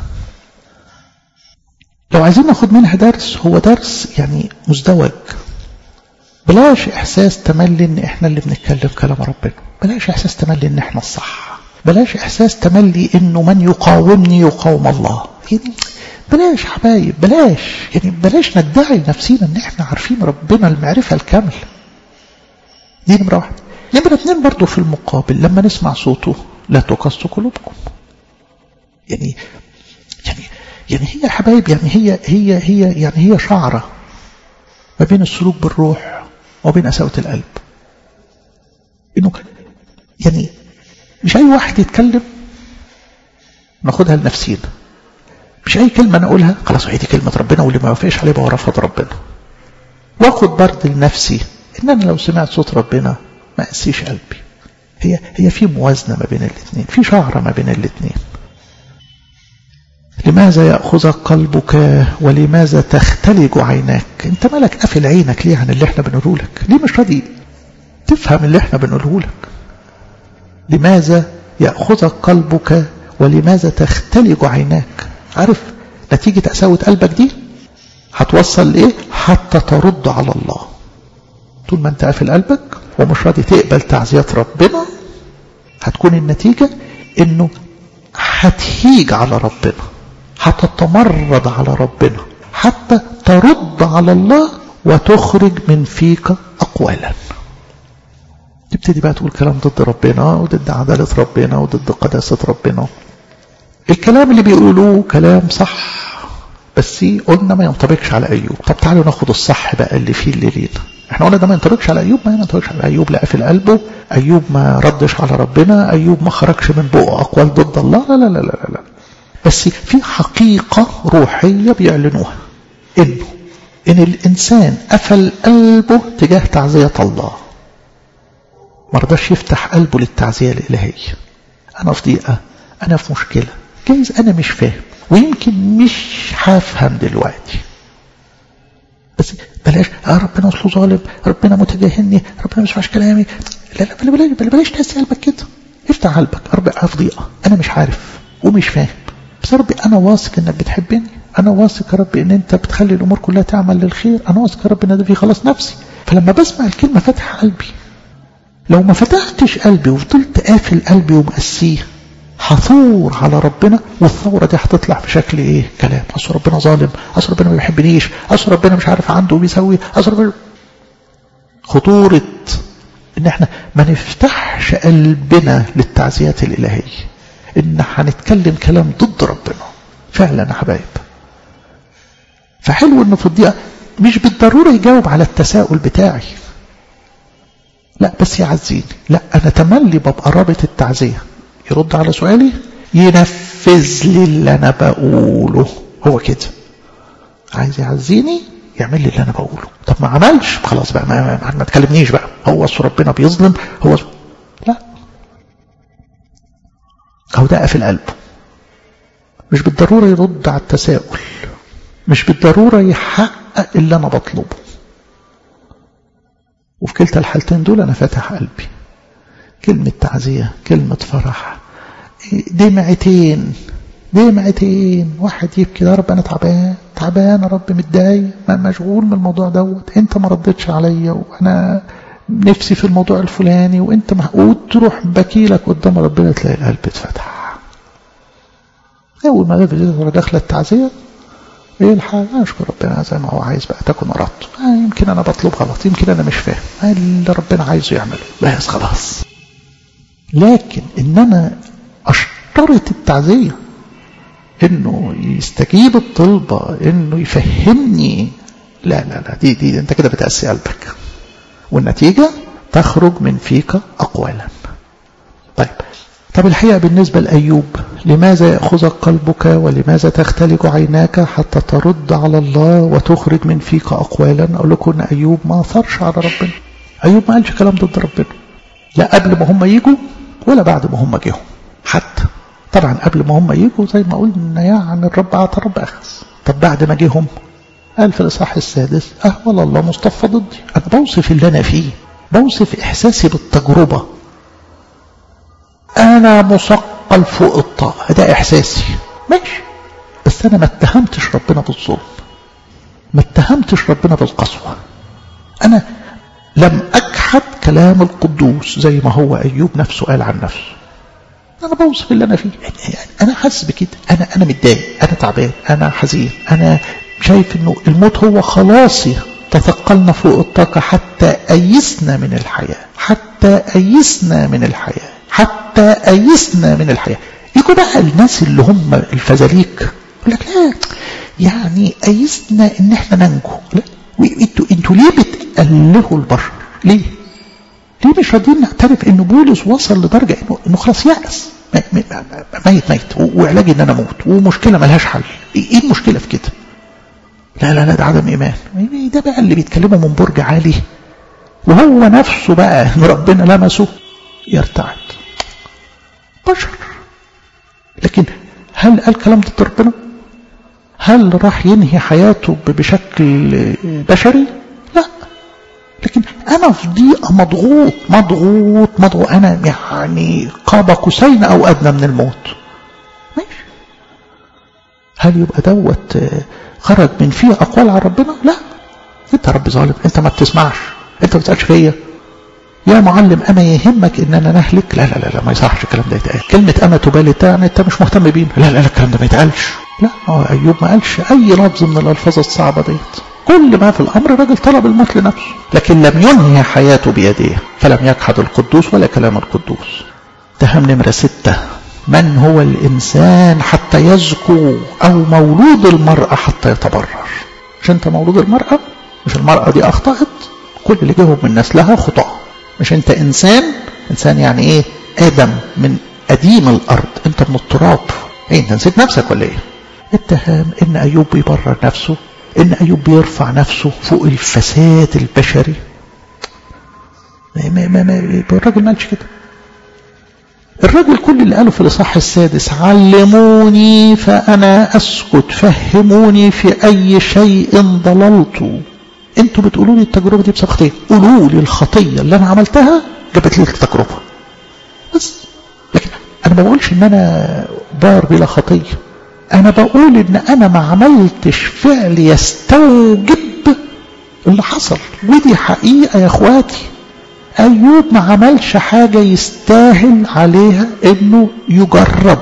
لو عايزين ناخد منها درس هو درس يعني مزدوج بلاش احساس تملي ان احنا اللي بنتكلم كلام ربنا بلاش احساس تملي ان احنا الصح بلاش احساس تملي انه من يقاومني يقاوم الله يعني بلاش حبايب بلاش يعني بلاش ندعي نفسينا ان احنا عارفين ربنا المعرفة الكاملة دي نمرة واحدة نمرة اتنين برضو في المقابل لما نسمع صوته لا تقص قلوبكم يعني يعني يعني هي يا حبايب يعني هي هي هي يعني هي شعرة ما بين السلوك بالروح وبين قساوة القلب انه يعني مش اي واحد يتكلم ناخدها لنفسينا مش اي كلمة انا اقولها خلاص هي دي كلمة ربنا واللي ما وافقش عليه بقى رفض ربنا واخد برد لنفسي ان انا لو سمعت صوت ربنا ما اقسيش قلبي هي هي في موازنة ما بين الاثنين في شعرة ما بين الاثنين لماذا يأخذك قلبك ولماذا تختلج عيناك انت مالك قافل عينك ليه عن اللي احنا بنقوله لك ليه مش راضي تفهم اللي احنا بنقوله لك لماذا يأخذك قلبك ولماذا تختلج عيناك عارف نتيجة قساوة قلبك دي هتوصل لإيه حتى ترد على الله طول ما انت قافل قلبك ومش راضي تقبل تعزيات ربنا هتكون النتيجة انه هتهيج على ربنا هتتمرد على ربنا حتى ترد على الله وتخرج من فيك أقوالا تبتدي بقى تقول كلام ضد ربنا وضد عدالة ربنا وضد قداسة ربنا الكلام اللي بيقولوه كلام صح بس قلنا ما ينطبقش على أيوب طب تعالوا ناخد الصح بقى اللي فيه اللي لينا احنا قلنا ده ما ينطبقش على أيوب ما ينطبقش على أيوب لا في قلبه أيوب ما ردش على ربنا أيوب ما خرجش من بقه أقوال ضد الله لا لا لا لا, لا. بس في حقيقة روحية بيعلنوها إنه إن الإنسان قفل قلبه تجاه تعزية الله ما رضاش يفتح قلبه للتعزية الإلهية أنا في ضيقة أنا في مشكلة جايز أنا مش فاهم ويمكن مش هفهم دلوقتي بس بلاش آه ربنا اصله ظالم ربنا متجاهلني ربنا ما يسمعش كلامي لا لا بلاش بلاش, بلاش تهز قلبك كده افتح قلبك ربي في ضيقة أنا مش عارف ومش فاهم بس يا ربي أنا واثق إنك بتحبني أنا واثق يا ربي إن أنت بتخلي الأمور كلها تعمل للخير أنا واثق يا ربي إن ده في خلاص نفسي فلما بسمع الكلمة فتح قلبي لو ما فتحتش قلبي وفضلت قافل قلبي ومقسيه هثور على ربنا والثورة دي هتطلع في شكل ايه كلام اصل ربنا ظالم اصل ربنا ما بيحبنيش اصل ربنا مش عارف عنده وبيسوي اصل ربنا خطورة ان احنا ما نفتحش قلبنا للتعزيات الالهية ان هنتكلم كلام ضد ربنا فعلا يا حبايب فحلو انه في الضيقة مش بالضرورة يجاوب على التساؤل بتاعي لا بس يعزيني لا انا تملي ببقى رابط التعزية يرد على سؤالي ينفذ لي اللي انا بقوله هو كده عايز يعزيني يعمل لي اللي انا بقوله طب ما عملش خلاص بقى ما, ما, ما تكلمنيش بقى هو اصل ربنا بيظلم هو أصل... لا هو ده قافل قلبه مش بالضرورة يرد على التساؤل مش بالضرورة يحقق اللي انا بطلبه وفي كلتا الحالتين دول انا فاتح قلبي كلمة تعزية كلمة فرح دمعتين دمعتين واحد يبكي يا رب انا تعبان تعبان يا رب متضايق مشغول من الموضوع دوت انت ما ردتش عليا وانا نفسي في الموضوع الفلاني وانت محقود تروح بكي لك قدام ربنا تلاقي القلب اتفتح اول ما داخله التعزيه ايه الحال اشكر ربنا زي ما هو عايز بقى تكون اردت آه يمكن انا بطلب غلط يمكن انا مش فاهم آه اللي ربنا عايزه يعمله بس خلاص لكن ان انا اشترط التعزية انه يستجيب الطلبة انه يفهمني لا لا لا دي دي انت كده بتأسي قلبك والنتيجة تخرج من فيك اقوالا طيب طب الحقيقة بالنسبة لأيوب لماذا يأخذك قلبك ولماذا تختلج عيناك حتى ترد على الله وتخرج من فيك أقوالا أقول لكم أن أيوب ما أثرش على ربنا أيوب ما قالش كلام ضد ربنا لا قبل ما هم يجوا ولا بعد ما هم جيهم حتى طبعا قبل ما هم يجوا زي ما قلنا يعني الرب أعطى الرب أخذ طب بعد ما جيهم قال في الإصحاح السادس أهول الله مصطفى ضدي أنا بوصف اللي أنا فيه بوصف إحساسي بالتجربة أنا مثقل فوق الطاقة ده إحساسي ماشي بس أنا ما اتهمتش ربنا بالظلم ما اتهمتش ربنا بالقسوة أنا لم أجحد كلام القدوس زي ما هو أيوب نفسه قال عن نفسه أنا بوصف اللي أنا فيه يعني أنا حاسس بكده أنا أنا متضايق أنا تعبان أنا حزين أنا شايف إنه الموت هو خلاصي تثقلنا فوق الطاقة حتى أيسنا من الحياة حتى أيسنا من الحياة حتى أيسنا من الحياة يجوا بقى الناس اللي هم الفزاليك يقول لك لا يعني أيسنا إن إحنا ننجو لا انتوا انتوا ليه بتألهوا البشر؟ ليه؟ ليه مش راضيين نعترف ان بولس وصل لدرجه انه انه خلاص يأس ميت ميت وعلاجي ان انا اموت ومشكله ملهاش حل ايه المشكله في كده؟ لا لا لا ده عدم ايمان ده بقى اللي بيتكلموا من برج عالي وهو نفسه بقى ان ربنا لمسه يرتعد بشر لكن هل قال كلام ضد ربنا؟ هل راح ينهي حياته بشكل بشري؟ لا لكن أنا في ضيقة مضغوط مضغوط مضغوط أنا يعني قاب قوسين أو أدنى من الموت ماشي هل يبقى دوت خرج من فيه أقوال عن ربنا؟ لا أنت رب ظالم أنت ما بتسمعش أنت ما بتسألش فيا يا معلم أما يهمك إن أنا نهلك لا لا لا, لا ما يصحش الكلام ده يتقال كلمة أما تبالي يعني أنت مش مهتم بينا لا لا لا الكلام ده ما يتقالش لا هو أيوب ما قالش أي لفظ من الألفاظ الصعبة ديت كل ما في الأمر الراجل طلب الموت لنفسه لكن لم ينهي حياته بيديه فلم يجحد القدوس ولا كلام القدوس تهم نمرة ستة من هو الإنسان حتى يزكو أو مولود المرأة حتى يتبرر مش أنت مولود المرأة مش المرأة دي أخطأت كل اللي جاهم من نسلها خطأ مش أنت إنسان إنسان يعني إيه آدم من قديم الأرض أنت من التراب إيه أنت نسيت نفسك ولا إيه اتهام ان ايوب بيبرر نفسه ان ايوب بيرفع نفسه فوق الفساد البشري ما ما ما الراجل ما قالش كده الراجل كل اللي قاله في الاصحاح السادس علموني فانا اسكت فهموني في اي شيء ضللت انتوا بتقولوا لي التجربه دي بسبب خطيه قولوا لي الخطيه اللي انا عملتها جابت لي التجربه بس لكن انا ما بقولش ان انا بار بلا خطيه انا بقول ان انا ما عملتش فعل يستوجب اللي حصل ودي حقيقة يا اخواتي ايوب ما عملش حاجة يستاهل عليها انه يجرب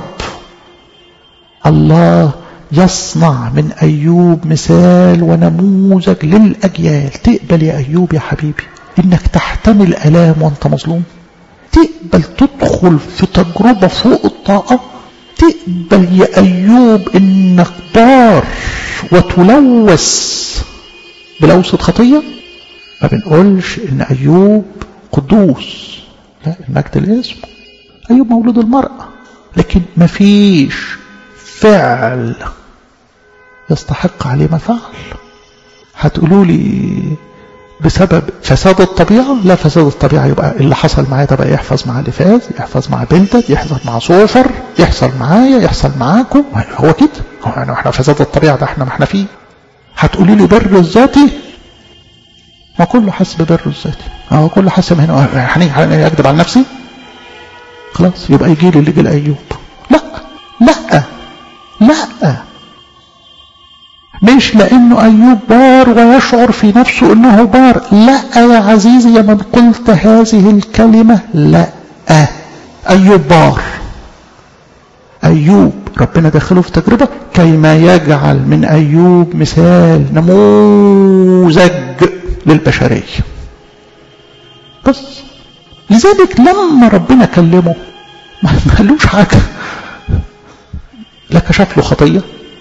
الله يصنع من ايوب مثال ونموذج للاجيال تقبل يا ايوب يا حبيبي انك تحتمل الام وانت مظلوم تقبل تدخل في تجربة فوق الطاقة تقبل يا أيوب إنك بار وتلوث بلوثة خطية ما بنقولش إن أيوب قدوس لا المجد لاسمه أيوب مولود المرأة لكن ما فيش فعل يستحق عليه ما فعل هتقولوا لي بسبب فساد الطبيعة لا فساد الطبيعة يبقى اللي حصل معايا ده بقى يحفظ مع لفاز يحفظ مع بلدد يحفظ مع صوفر يحصل معايا يحصل معاكم هو كده هو يعني احنا فساد الطبيعة ده احنا ما احنا فيه هتقولي لي بر الذاتي ما كله حس ببر الذاتي هو كله حس هنا يعني اكذب على نفسي خلاص يبقى يجي لي اللي جه لايوب لا لا لا مش لأنه أيوب بار ويشعر في نفسه أنه بار لا يا عزيزي يا من قلت هذه الكلمة لا أيوب بار أيوب ربنا دخله في تجربة كيما يجعل من أيوب مثال نموذج للبشرية بس لذلك لما ربنا كلمه ما قالوش حاجة لا كشف له خطيه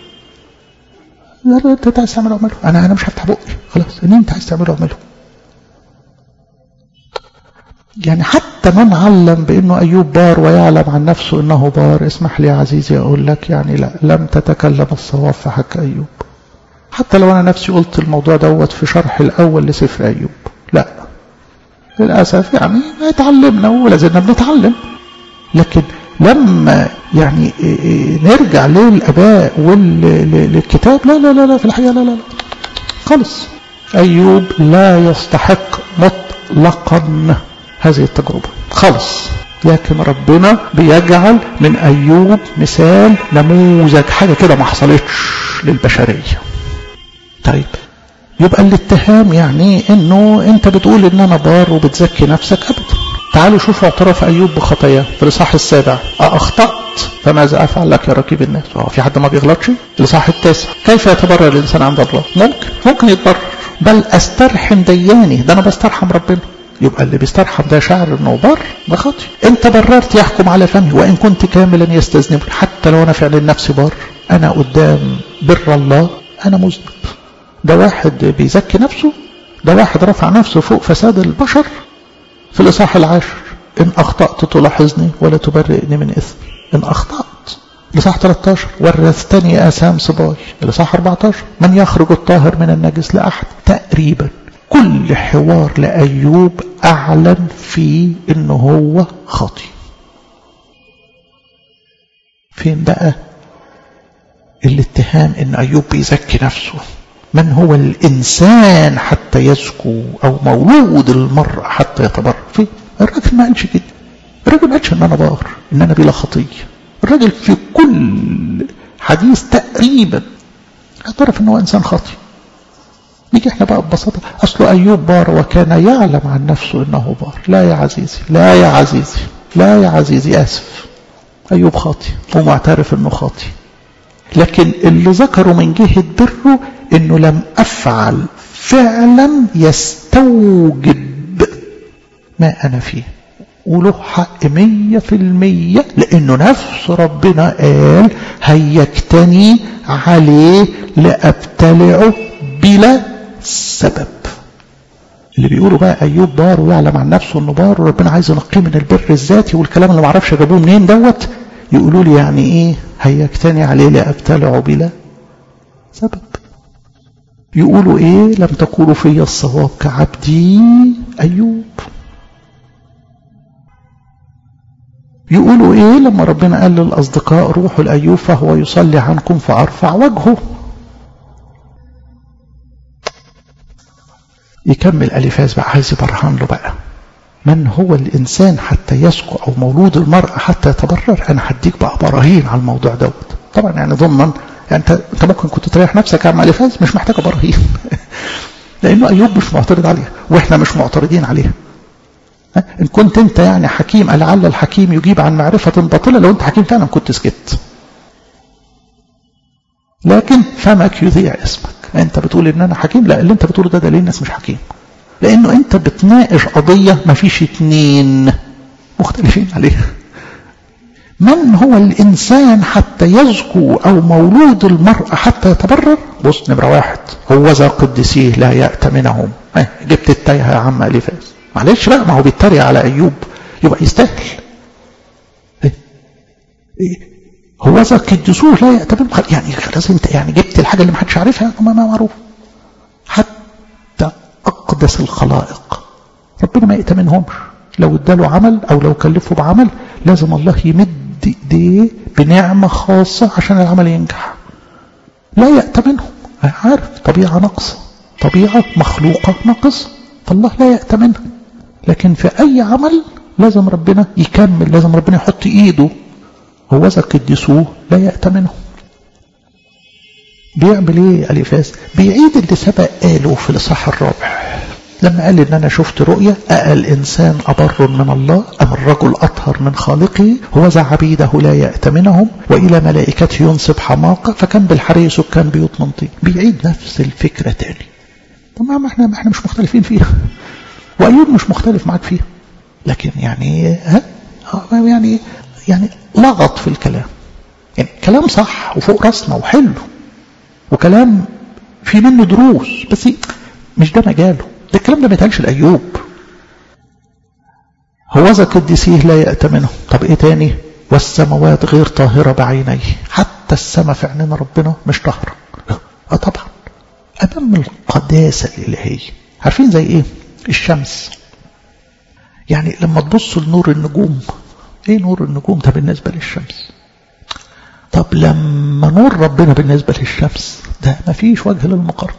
لا انت عايز تعمله اعمله انا انا مش هفتح بقي خلاص ان انت عايز تعمله اعمله يعني حتى من علم بأنه أيوب بار ويعلم عن نفسه أنه بار اسمح لي يا عزيزي أقول لك يعني لا لم تتكلم الصواب في حق أيوب حتى لو أنا نفسي قلت الموضوع دوت في شرح الأول لسفر أيوب لا للأسف يعني اتعلمنا ولازلنا بنتعلم لكن لما يعني نرجع للآباء وللكتاب لا لا لا لا في الحقيقة لا لا لا خالص أيوب لا يستحق مطلقا هذه التجربة خالص لكن ربنا بيجعل من أيوب مثال نموذج حاجة كده ما حصلتش للبشرية طيب يبقى الاتهام يعني انه انت بتقول ان انا بار وبتزكي نفسك ابدا تعالوا شوفوا اعتراف ايوب بخطاياه في الاصحاح السابع اخطات فماذا افعل لك يا ركيب الناس هو في حد ما بيغلطش الاصحاح التاسع كيف يتبرر الانسان عند الله ممكن ممكن يتبرر بل استرحم دياني ده انا بسترحم ربنا يبقى اللي بيسترحم ده شاعر انه بر ده خاطي انت بررت يحكم على فمي وان كنت كاملا يستذنب حتى لو انا فعلا نفسي بر انا قدام بر الله انا مذنب ده واحد بيزكي نفسه ده واحد رفع نفسه فوق فساد البشر في الإصحاح العاشر إن أخطأت تلاحظني ولا تبرئني من إثم إن أخطأت الإصحاح 13 ورثتني آثام صباي الإصحاح 14 من يخرج الطاهر من النجس لأحد تقريبا كل حوار لأيوب أعلن فيه إنه هو خاطي فين بقى الاتهام إن أيوب بيزكي نفسه من هو الإنسان حتى يزكو أو مولود المرأة حتى يتبرر فيه الراجل ما قالش كده الراجل ما قالش إن أنا بار إن أنا بلا خطية الراجل في كل حديث تقريبا اعترف إن هو إنسان خاطئ نيجي احنا بقى ببساطة أصل أيوب بار وكان يعلم عن نفسه إنه بار لا يا عزيزي لا يا عزيزي لا يا عزيزي آسف أيوب خاطئ ومعترف إنه خاطئ لكن اللي ذكروا من جهة بره انه لم افعل فعلا يستوجب ما انا فيه وله حق مية في المية لانه نفس ربنا قال هيجتني عليه لابتلعه بلا سبب اللي بيقولوا بقى ايوب بار ويعلم عن نفسه انه بار وربنا عايز ينقيه من البر الذاتي والكلام اللي معرفش جابوه منين دوت يقولوا لي يعني ايه هيجتني عليه لابتلعه بلا سبب يقولوا ايه لم تقولوا في الصواب كعبدي ايوب يقولوا ايه لما ربنا قال للاصدقاء روحوا لايوب فهو يصلي عنكم فارفع وجهه يكمل الفاز بقى عايز يبرهن له بقى من هو الانسان حتى يسكو او مولود المراه حتى يتبرر انا هديك بقى براهين على الموضوع دوت طبعا يعني ضمن يعني انت انت ممكن كنت تريح نفسك يا عم الفاز مش محتاجه براهين لانه ايوب مش معترض عليها واحنا مش معترضين عليها ان كنت انت يعني حكيم لعل الحكيم يجيب عن معرفه باطله لو انت حكيم فعلا كنت سكت لكن فمك يذيع اسمك انت بتقول ان انا حكيم لا اللي انت بتقوله ده دليل الناس مش حكيم لانه انت بتناقش قضيه ما فيش اتنين مختلفين عليها من هو الإنسان حتى يزكو أو مولود المرأة حتى يتبرر بص نمرة واحد هو ذا قدسيه لا يأتمنهم اه جبت التايهة يا عم أليفاز معلش بقى ما هو بيتريق على أيوب يبقى يستاهل إيه؟ إيه؟ هو ذا قدسوه لا يأتمنهم يعني خلاص انت يعني جبت الحاجة اللي ما حدش عارفها ما ما معروف حتى أقدس الخلائق ربنا ما يأتمنهمش لو اداله عمل أو لو كلفه بعمل لازم الله يمد ايديه بنعمة خاصة عشان العمل ينجح لا يأتمنهم عارف طبيعة ناقصة طبيعة مخلوقة ناقصة فالله لا يأتمنها لكن في أي عمل لازم ربنا يكمل لازم ربنا يحط إيده هو ذا قدسوه لا يأتمنه بيعمل ايه اليفاس بيعيد اللي سبق قاله في الاصحاح الرابع لما قال ان انا شفت رؤيا أأى الانسان ابر من الله ام الرجل اطهر من خالقه هو ذا عبيده لا يأتمنهم والى ملائكته ينصب حماقه فكان بالحري سكان بيوت منطق بيعيد نفس الفكره تاني طب ما احنا ما احنا مش مختلفين فيها وايوب مش مختلف معاك فيها لكن يعني ها يعني يعني لغط في الكلام يعني كلام صح وفوق راسنا وحلو وكلام في منه دروس بس مش ده مجاله ده الكلام ده ما يتقالش لايوب هوذا قديسيه لا يأتمنه طب ايه تاني والسماوات غير طاهرة بعينيه حتى السماء في عينين ربنا مش طاهرة اه طبعا امام القداسة الالهية عارفين زي ايه الشمس يعني لما تبصوا لنور النجوم ايه نور النجوم ده بالنسبة للشمس طب لما نور ربنا بالنسبة للشمس ده ما فيش وجه للمقارنة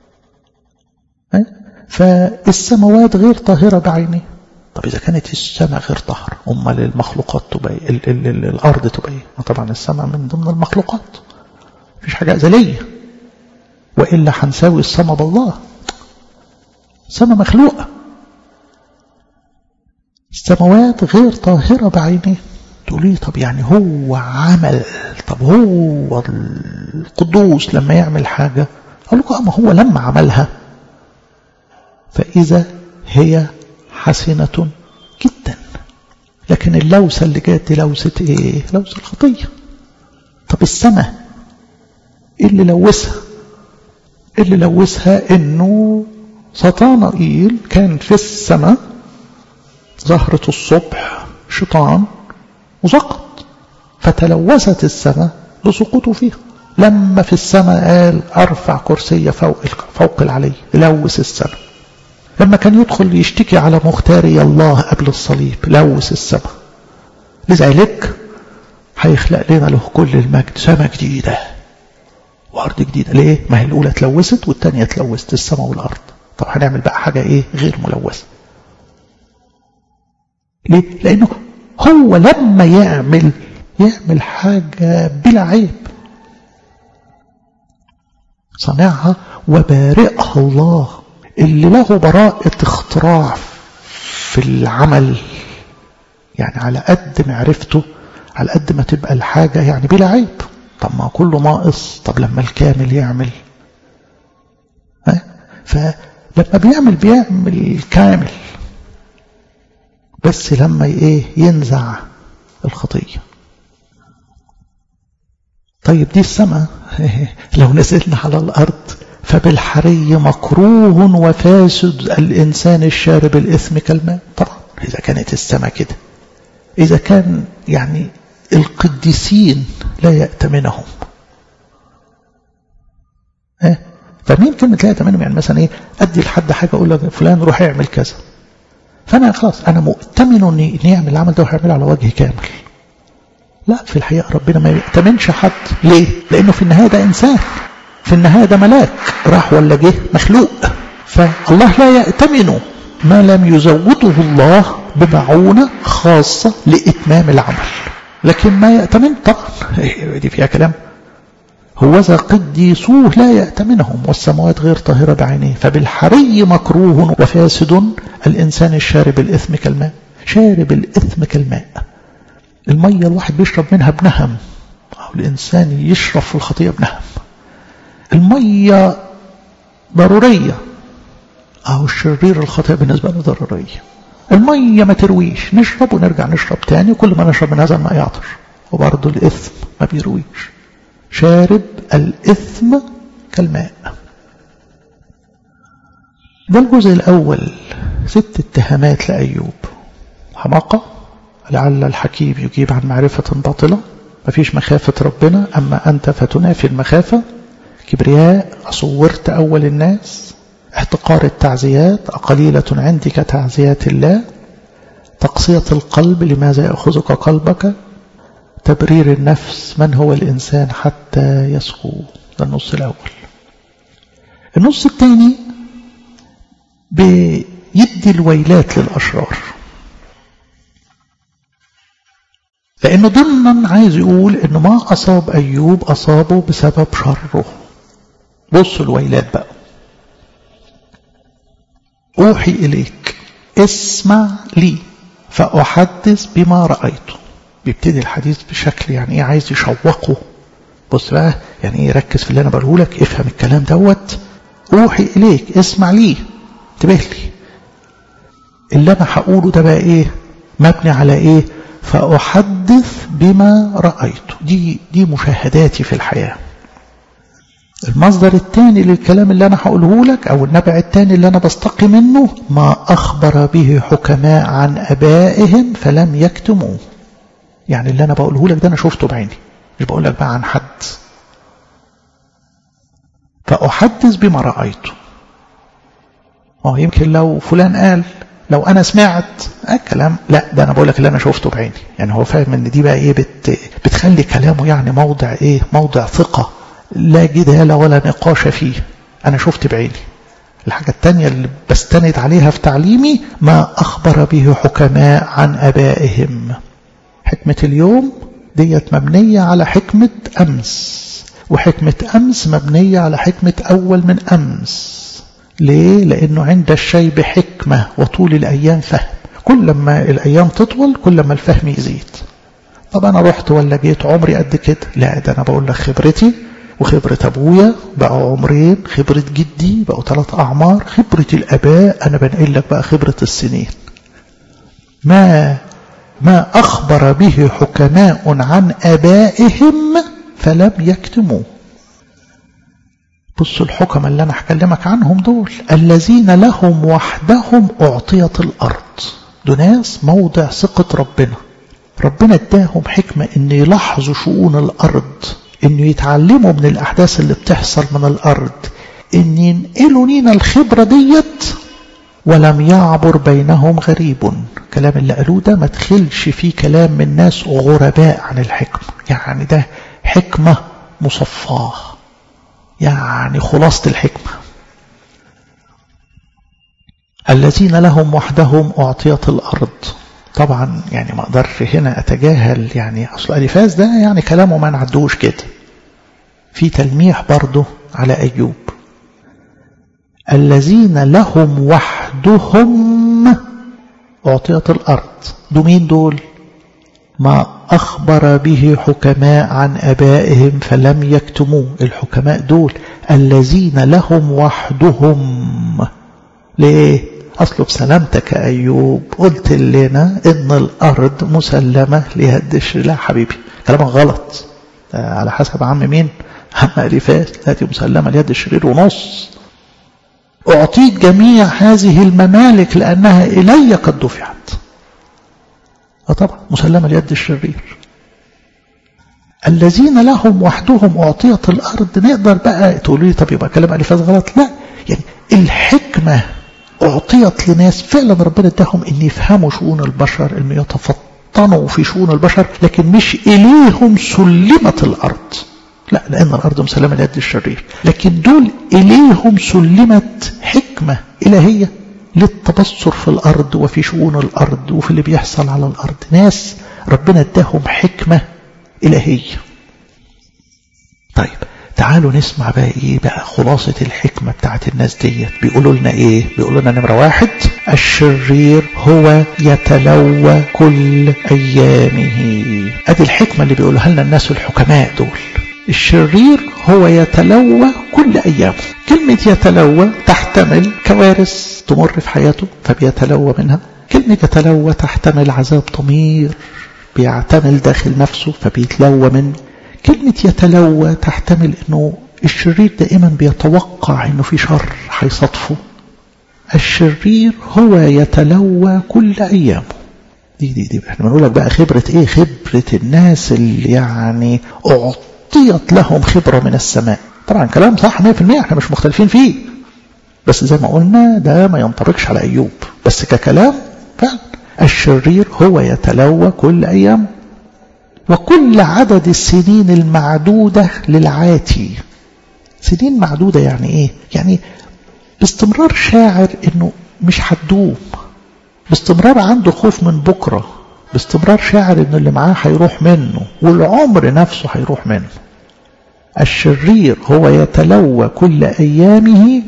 فالسماوات غير طاهرة بعينيه طب إذا كانت السماء غير طاهرة أمال المخلوقات تبقى ال ال ال الأرض تبقى طبعا السماء من ضمن المخلوقات مفيش حاجة أزلية وإلا هنساوي السماء بالله السماء مخلوقة السماوات غير طاهرة بعينيه تقولي طب يعني هو عمل طب هو القدوس لما يعمل حاجة أقول لكم أما هو لما عملها فإذا هي حسنة جدا لكن اللوسة اللي جات دي لوسة ايه لوسة الخطية طب السماء ايه اللي لوثها اللي لوثها انه سطانائيل كان في السماء زهرة الصبح شيطان وسقط فتلوثت السماء بسقوطه فيها لما في السماء قال ارفع كرسي فوق فوق العلي لوث السماء لما كان يدخل يشتكي على مختاري الله قبل الصليب لوث السماء لذلك هيخلق لنا له كل المجد سماء جديدة وأرض جديدة ليه؟ ما هي الأولى اتلوثت والثانية اتلوثت السماء والأرض طب هنعمل بقى حاجة إيه غير ملوثة ليه؟ لأنه هو لما يعمل يعمل حاجة بلا عيب صنعها وبارئها الله اللي له براءة اختراع في العمل يعني على قد معرفته على قد ما تبقى الحاجة يعني بلا عيب طب ما كله ناقص طب لما الكامل يعمل ها؟ فلما بيعمل بيعمل كامل بس لما ايه ينزع الخطية طيب دي السماء لو نزلنا على الأرض فبالحري مكروه وفاسد الإنسان الشارب الإثم كالماء طبعا إذا كانت السماء كده إذا كان يعني القديسين لا يأتمنهم اه فمين كلمة لا يأتمنهم يعني مثلا إيه أدي لحد حاجة أقول لك فلان روح يعمل كذا فأنا خلاص أنا مؤتمن إن يعمل العمل ده وهيعمله على وجه كامل لا في الحقيقة ربنا ما يأتمنش حد ليه؟ لأنه في النهاية ده إنسان في النهاية ده ملاك راح ولا جه مخلوق فالله لا يأتمن ما لم يزوده الله بمعونة خاصة لإتمام العمل لكن ما يأتمن طبعا دي فيها كلام هوذا قديسوه لا يأتمنهم والسماوات غير طاهرة بعينيه فبالحري مكروه وفاسد الإنسان الشارب الإثم كالماء شارب الإثم كالماء المية الواحد بيشرب منها بنهم أو الإنسان يشرب في الخطية بنهم المية ضرورية أو الشرير الخطية بالنسبة له ضرورية المية ما ترويش نشرب ونرجع نشرب تاني وكل ما نشرب من هذا الماء يعطش وبرضه الإثم ما بيرويش شارب الإثم كالماء ده الجزء الأول ست اتهامات لأيوب حماقة لعل الحكيم يجيب عن معرفة باطلة مفيش مخافة ربنا أما أنت فتنافي المخافة كبرياء صورت أول الناس احتقار التعزيات أقليلة عندك تعزيات الله تقصية القلب لماذا يأخذك قلبك تبرير النفس من هو الإنسان حتى يسخو ده النص الأول النص الثاني بيدي الويلات للأشرار لأنه ضمنا عايز يقول إنه ما أصاب أيوب أصابه بسبب شره بصوا الويلات بقى أوحي إليك اسمع لي فأحدث بما رأيته بيبتدي الحديث بشكل يعني ايه عايز يشوقه بص بقى يعني ايه ركز في اللي انا بقوله لك افهم الكلام دوت اوحي اليك اسمع لي انتبه لي اللي انا هقوله ده بقى ايه مبني على ايه فاحدث بما رايته دي دي مشاهداتي في الحياه المصدر الثاني للكلام اللي أنا هقوله لك أو النبع الثاني اللي أنا بستقي منه ما أخبر به حكماء عن أبائهم فلم يكتموه يعني اللي أنا بقوله لك ده أنا شفته بعيني مش بقول لك بقى عن حد فأحدث بما رأيته هو يمكن لو فلان قال لو أنا سمعت آه كلام لا ده أنا بقول لك اللي أنا شفته بعيني يعني هو فاهم إن دي بقى إيه بت بتخلي كلامه يعني موضع إيه موضع ثقة لا جدال ولا نقاش فيه أنا شفت بعيني الحاجة التانية اللي بستند عليها في تعليمي ما أخبر به حكماء عن أبائهم حكمة اليوم ديت مبنية على حكمة أمس وحكمة أمس مبنية على حكمة أول من أمس ليه؟ لأنه عند الشيب حكمة وطول الأيام فهم كل ما الأيام تطول كل ما الفهم يزيد طب أنا رحت ولا جيت عمري قد كده لا ده أنا بقول لك خبرتي وخبرة أبويا بقوا عمرين خبرة جدي بقوا ثلاث أعمار خبرة الأباء أنا بنقل لك بقى خبرة السنين ما ما أخبر به حكماء عن أبائهم فلم يكتموه بصوا الحكم اللي أنا هكلمك عنهم دول الذين لهم وحدهم أعطيت الأرض دول ناس موضع ثقة ربنا ربنا اداهم حكمة ان يلاحظوا شؤون الأرض ان يتعلموا من الأحداث اللي بتحصل من الأرض ان ينقلوا لينا الخبرة ديت ولم يعبر بينهم غريب كلام اللي قالوه ده ما تخلش فيه كلام من ناس غرباء عن الحكمة يعني ده حكمة مصفاه يعني خلاصة الحكمة الذين لهم وحدهم أعطيت الأرض طبعا يعني ما اقدرش هنا اتجاهل يعني اصل اليفاز ده يعني كلامه ما نعدوش كده في تلميح برضه على ايوب الذين لهم وحدهم اعطيت الارض دول مين دول ما اخبر به حكماء عن ابائهم فلم يكتموه الحكماء دول الذين لهم وحدهم ليه أصله بسلامتك يا أيوب قلت لنا إن الأرض مسلمة ليد الشرير لا حبيبي كلامك غلط على حسب عم مين عم أليفاس التي مسلمة ليد الشرير ونص أعطيت جميع هذه الممالك لأنها إلي قد دفعت طبعا مسلمة ليد الشرير الذين لهم وحدهم أعطيت الأرض نقدر بقى تقولوا لي طب يبقى كلام أليفاس غلط لا يعني الحكمة أعطيت لناس فعلا ربنا اداهم أن يفهموا شؤون البشر أن يتفطنوا في شؤون البشر لكن مش إليهم سلمت الأرض لا لأن الأرض مسلمة ليد الشرير لكن دول إليهم سلمت حكمة إلهية للتبصر في الأرض وفي شؤون الأرض وفي اللي بيحصل على الأرض ناس ربنا اداهم حكمة إلهية طيب تعالوا نسمع بقى ايه بقى خلاصة الحكمة بتاعت الناس ديت بيقولوا لنا ايه بيقولوا لنا نمرة واحد الشرير هو يتلوى كل ايامه ادي الحكمة اللي بيقولوها لنا الناس الحكماء دول الشرير هو يتلوى كل ايامه كلمة يتلوى تحتمل كوارث تمر في حياته فبيتلوى منها كلمة يتلوى تحتمل عذاب ضمير بيعتمل داخل نفسه فبيتلوى منه كلمة يتلوى تحتمل انه الشرير دائما بيتوقع انه في شر هيصادفه الشرير هو يتلوى كل ايامه دي دي دي احنا بنقول لك بقى خبرة ايه خبرة الناس اللي يعني اعطيت لهم خبرة من السماء طبعا كلام صح 100% احنا مش مختلفين فيه بس زي ما قلنا ده ما ينطبقش على ايوب بس ككلام فعلا الشرير هو يتلوى كل ايامه وكل عدد السنين المعدودة للعاتي سنين معدودة يعني ايه يعني باستمرار شاعر انه مش هتدوم باستمرار عنده خوف من بكرة باستمرار شاعر ان اللي معاه هيروح منه والعمر نفسه هيروح منه الشرير هو يتلوى كل ايامه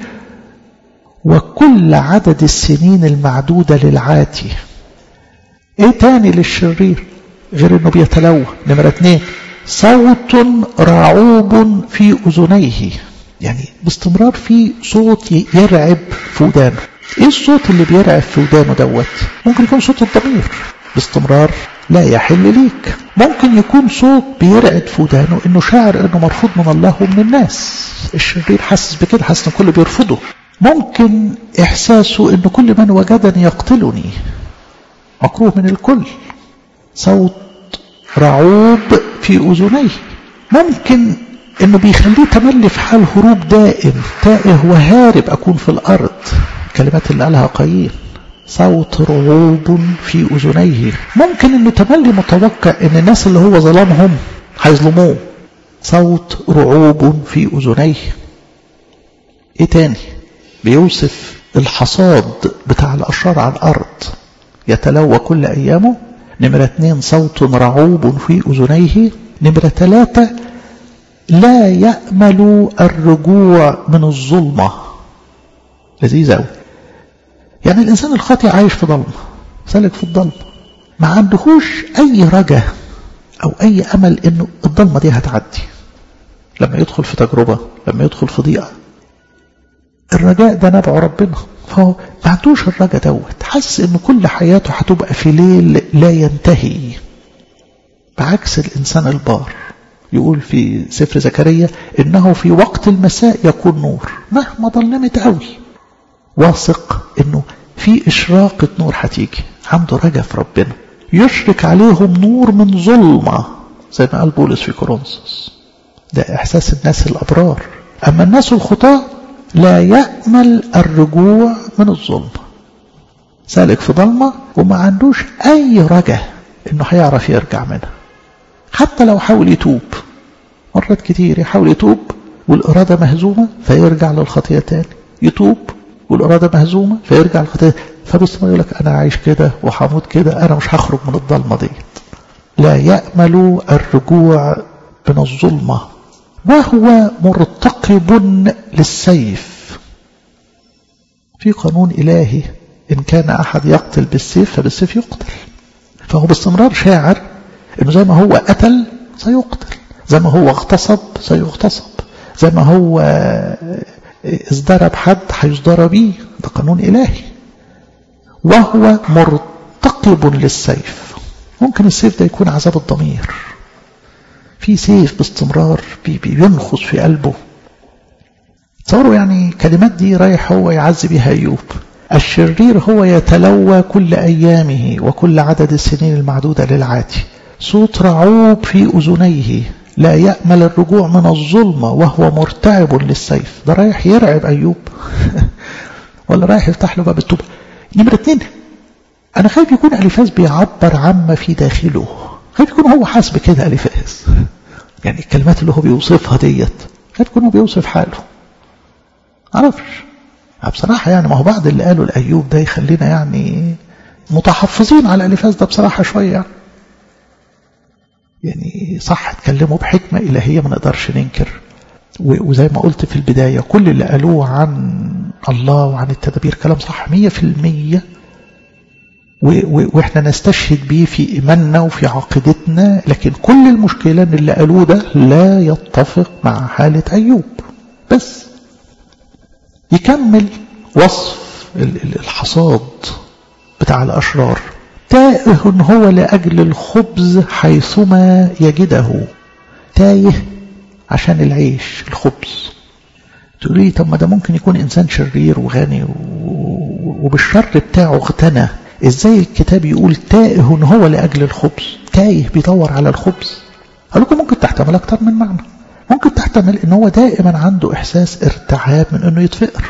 وكل عدد السنين المعدودة للعاتي ايه تاني للشرير غير انه بيتلوى نمرة اتنين صوت رعوب في اذنيه يعني باستمرار في صوت يرعب في ودانه ايه الصوت اللي بيرعب في ودانه دوت ممكن يكون صوت الضمير باستمرار لا يحل ليك ممكن يكون صوت بيرعد في ودانه انه شاعر انه مرفوض من الله ومن الناس الشرير حاسس بكده حاسس ان الكل بيرفضه ممكن احساسه ان كل من وجدني يقتلني مكروه من الكل صوت رعوب في اذنيه ممكن انه بيخليه تملي في حال هروب دائم تائه وهارب اكون في الارض الكلمات اللي قالها قايين صوت رعوب في اذنيه ممكن انه تملي متوقع ان الناس اللي هو ظلمهم هيظلموه صوت رعوب في اذنيه ايه تاني بيوصف الحصاد بتاع الاشرار على الارض يتلوى كل ايامه نمرة اتنين صوت رعوب في اذنيه نمرة ثلاثة لا يأمل الرجوع من الظلمة لذيذ أوي يعني الإنسان الخاطئ عايش في ضلمة سالك في الضلمة ما عندهوش أي رجاء أو أي أمل إنه الضلمة دي هتعدي لما يدخل في تجربة لما يدخل في ضيقة الرجاء ده نبع ربنا فهو ما عندوش الرجاء دوت حاسس إن كل حياته هتبقى في ليل لا ينتهي بعكس الإنسان البار يقول في سفر زكريا إنه في وقت المساء يكون نور مهما ظلمت قوي واثق إنه في إشراقة نور هتيجي عنده رجاء في ربنا يشرك عليهم نور من ظلمة زي ما قال بولس في كورنثوس ده إحساس الناس الأبرار أما الناس الخطاة لا يأمل الرجوع من الظلمة سالك في ضلمة وما عندوش أي رجاء إنه هيعرف يرجع منها حتى لو حاول يتوب مرات كتير يحاول يتوب والإرادة مهزومة فيرجع للخطية تاني يتوب والإرادة مهزومة فيرجع للخطية فبس ما يقول لك أنا عايش كده وحموت كده أنا مش هخرج من الضلمة ديت لا يأمل الرجوع من الظلمة وهو مرتقب للسيف في قانون إلهي إن كان أحد يقتل بالسيف فبالسيف يقتل فهو باستمرار شاعر إنه زي ما هو قتل سيقتل زي ما هو اغتصب سيغتصب زي ما هو ازدرب حد هيزدرى بيه ده قانون إلهي وهو مرتقب للسيف ممكن السيف ده يكون عذاب الضمير في سيف باستمرار بي بينخص في قلبه تصوروا يعني كلمات دي رايح هو يعزي بها أيوب الشرير هو يتلوى كل أيامه وكل عدد السنين المعدودة للعاتي صوت رعوب في أذنيه لا يأمل الرجوع من الظلمة وهو مرتعب للسيف ده رايح يرعب أيوب ولا رايح يفتح له باب التوبة نمرة اتنين أنا خايف يكون أليفاز بيعبر عما في داخله خايف يكون هو حاسس بكده أليفاز يعني الكلمات اللي هو بيوصفها ديت خايف يكون هو بيوصف حاله عرفش بصراحة يعني ما هو بعد اللي قاله الأيوب ده يخلينا يعني متحفظين على أليفاز ده بصراحة شوية يعني. يعني صح اتكلموا بحكمة إلهية ما نقدرش ننكر وزي ما قلت في البداية كل اللي قالوه عن الله وعن التدابير كلام صح مية في المية وإحنا نستشهد بيه في إيماننا وفي عقيدتنا لكن كل المشكلة أن اللي قالوه ده لا يتفق مع حالة أيوب بس يكمل وصف الحصاد بتاع الأشرار تائه هو لأجل الخبز حيثما يجده تايه عشان العيش الخبز تقول لي طب ما ده ممكن يكون إنسان شرير وغني وبالشر بتاعه اغتنى ازاي الكتاب يقول تائه هو لأجل الخبز تايه بيدور على الخبز قال لكم ممكن تحتمل أكتر من معنى ممكن تحتمل ان هو دائما عنده إحساس ارتعاب من انه يتفقر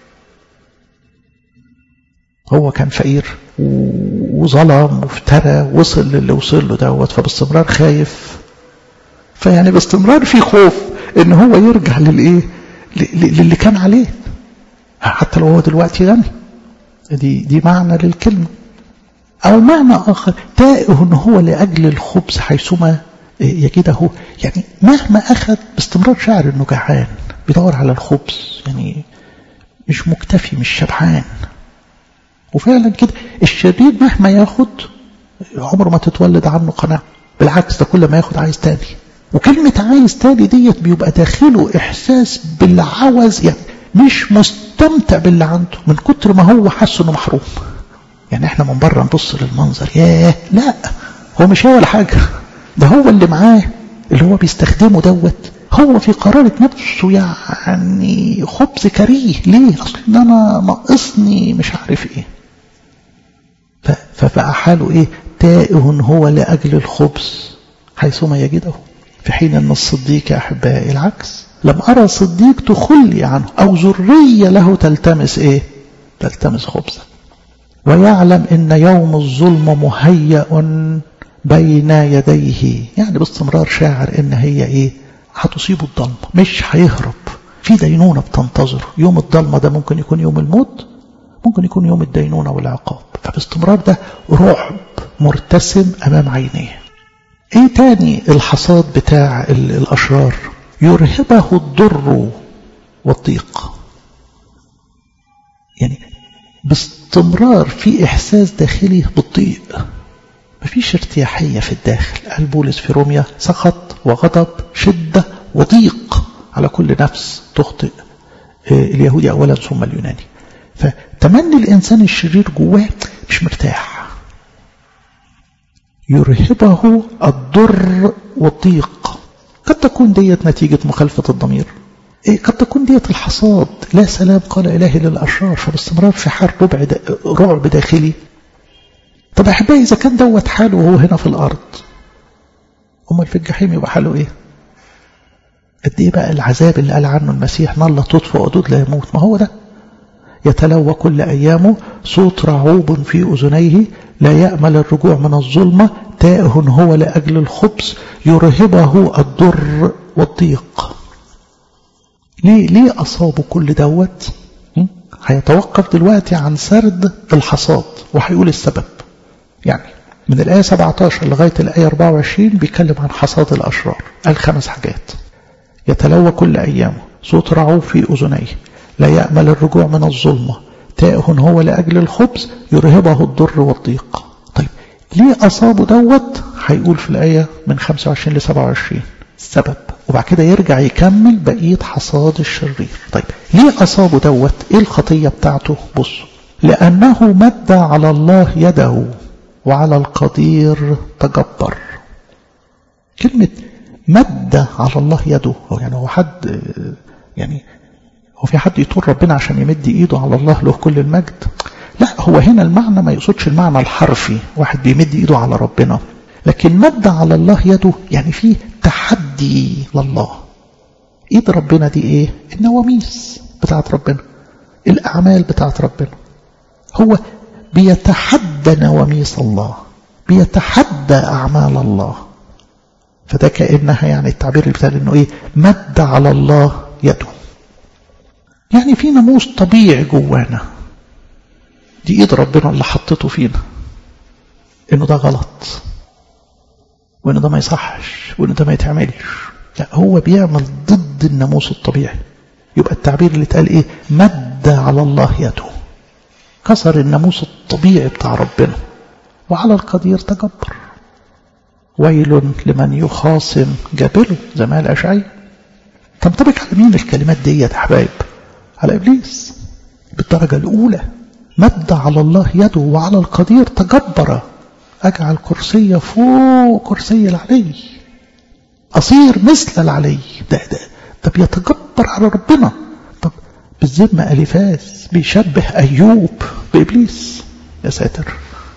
هو كان فقير وظلم وافترى وصل للي وصل له دوت فباستمرار خايف فيعني باستمرار في خوف ان هو يرجع للايه للي كان عليه حتى لو هو دلوقتي غني دي دي معنى للكلمه او معنى اخر تائه ان هو لاجل الخبز حيثما يجده يعني مهما اخذ باستمرار شاعر انه جعان بيدور على الخبز يعني مش مكتفي مش شبعان وفعلا كده الشرير مهما ياخد عمره ما تتولد عنه قناعة بالعكس ده كل ما ياخد عايز تاني وكلمة عايز تاني ديت بيبقى داخله إحساس بالعوز يعني مش مستمتع باللي عنده من كتر ما هو حاسس انه محروم يعني احنا من بره نبص للمنظر ياه لا هو مش هو ولا حاجة ده هو اللي معاه اللي هو بيستخدمه دوت هو في قرارة نفسه يعني خبز كريه ليه اصل انا ناقصني مش عارف ايه فبقى حاله ايه تائه هو لأجل الخبز حيثما يجده في حين أن الصديق يا أحبائي العكس لم أرى صديق تخلي عنه أو ذرية له تلتمس إيه تلتمس خبزا ويعلم أن يوم الظلم مهيأ بين يديه يعني باستمرار شاعر أن هي إيه هتصيبه الضلمة مش هيهرب في دينونة بتنتظر يوم الضلمة ده ممكن يكون يوم الموت ممكن يكون يوم الدينونة والعقاب فباستمرار ده رعب مرتسم أمام عينيه ايه تاني الحصاد بتاع الأشرار يرهبه الضر والضيق يعني باستمرار في إحساس داخلي بالضيق مفيش ارتياحية في الداخل قال بولس في روميا سخط وغضب شدة وضيق على كل نفس تخطئ اليهودي أولا ثم اليوناني فتمني الإنسان الشرير جواه مش مرتاح يرهبه الضر والضيق قد تكون ديت نتيجة مخالفة الضمير إيه قد تكون ديت الحصاد لا سلام قال إلهي للأشرار فباستمرار في حال ربع دا رعب داخلي طب أحبائي إذا كان دوت حاله وهو هنا في الأرض أمال في الجحيم يبقى حاله إيه قد إيه بقى العذاب اللي قال عنه المسيح نار لا تطفئ ودود لا يموت ما هو ده يتلوى كل أيامه صوت رعوب في أذنيه لا يأمل الرجوع من الظلمة تائه هو لأجل الخبز يرهبه الضر والضيق ليه, ليه أصابه كل دوت هيتوقف دلوقتي عن سرد الحصاد وهيقول السبب يعني من الآية 17 لغاية الآية 24 بيتكلم عن حصاد الأشرار قال خمس حاجات يتلوى كل أيامه صوت رعوب في أذنيه لا يأمل الرجوع من الظلمة تائه هو لأجل الخبز يرهبه الضر والضيق طيب ليه أصابه دوت هيقول في الآية من 25 ل 27 السبب وبعد كده يرجع يكمل بقية حصاد الشرير طيب ليه أصابه دوت إيه الخطية بتاعته بصوا لأنه مد على الله يده وعلى القدير تجبر كلمة مد على الله يده هو يعني هو حد يعني هو في حد يطول ربنا عشان يمد ايده على الله له كل المجد لا هو هنا المعنى ما يقصدش المعنى الحرفي واحد بيمد ايده على ربنا لكن مد على الله يده يعني فيه تحدي لله ايد ربنا دي ايه النواميس بتاعت ربنا الاعمال بتاعت ربنا هو بيتحدى نواميس الله بيتحدى اعمال الله فده كانها يعني التعبير اللي بتاع انه ايه مد على الله يده يعني في ناموس طبيعي جوانا دي ايد ربنا اللي حطته فينا انه ده غلط وان ده ما يصحش وان ده ما يتعملش لا هو بيعمل ضد الناموس الطبيعي يبقى التعبير اللي اتقال ايه مد على الله يده كسر الناموس الطبيعي بتاع ربنا وعلى القدير تجبر ويل لمن يخاصم جابله زي ما قال اشعياء تنطبق على مين الكلمات ديت يا حبايب على ابليس بالدرجه الاولى مد على الله يده وعلى القدير تجبر اجعل كرسي فوق كرسي العلي اصير مثل العلي ده ده ده بيتجبر على ربنا طب بالذمه اليفاس بيشبه ايوب بابليس يا ساتر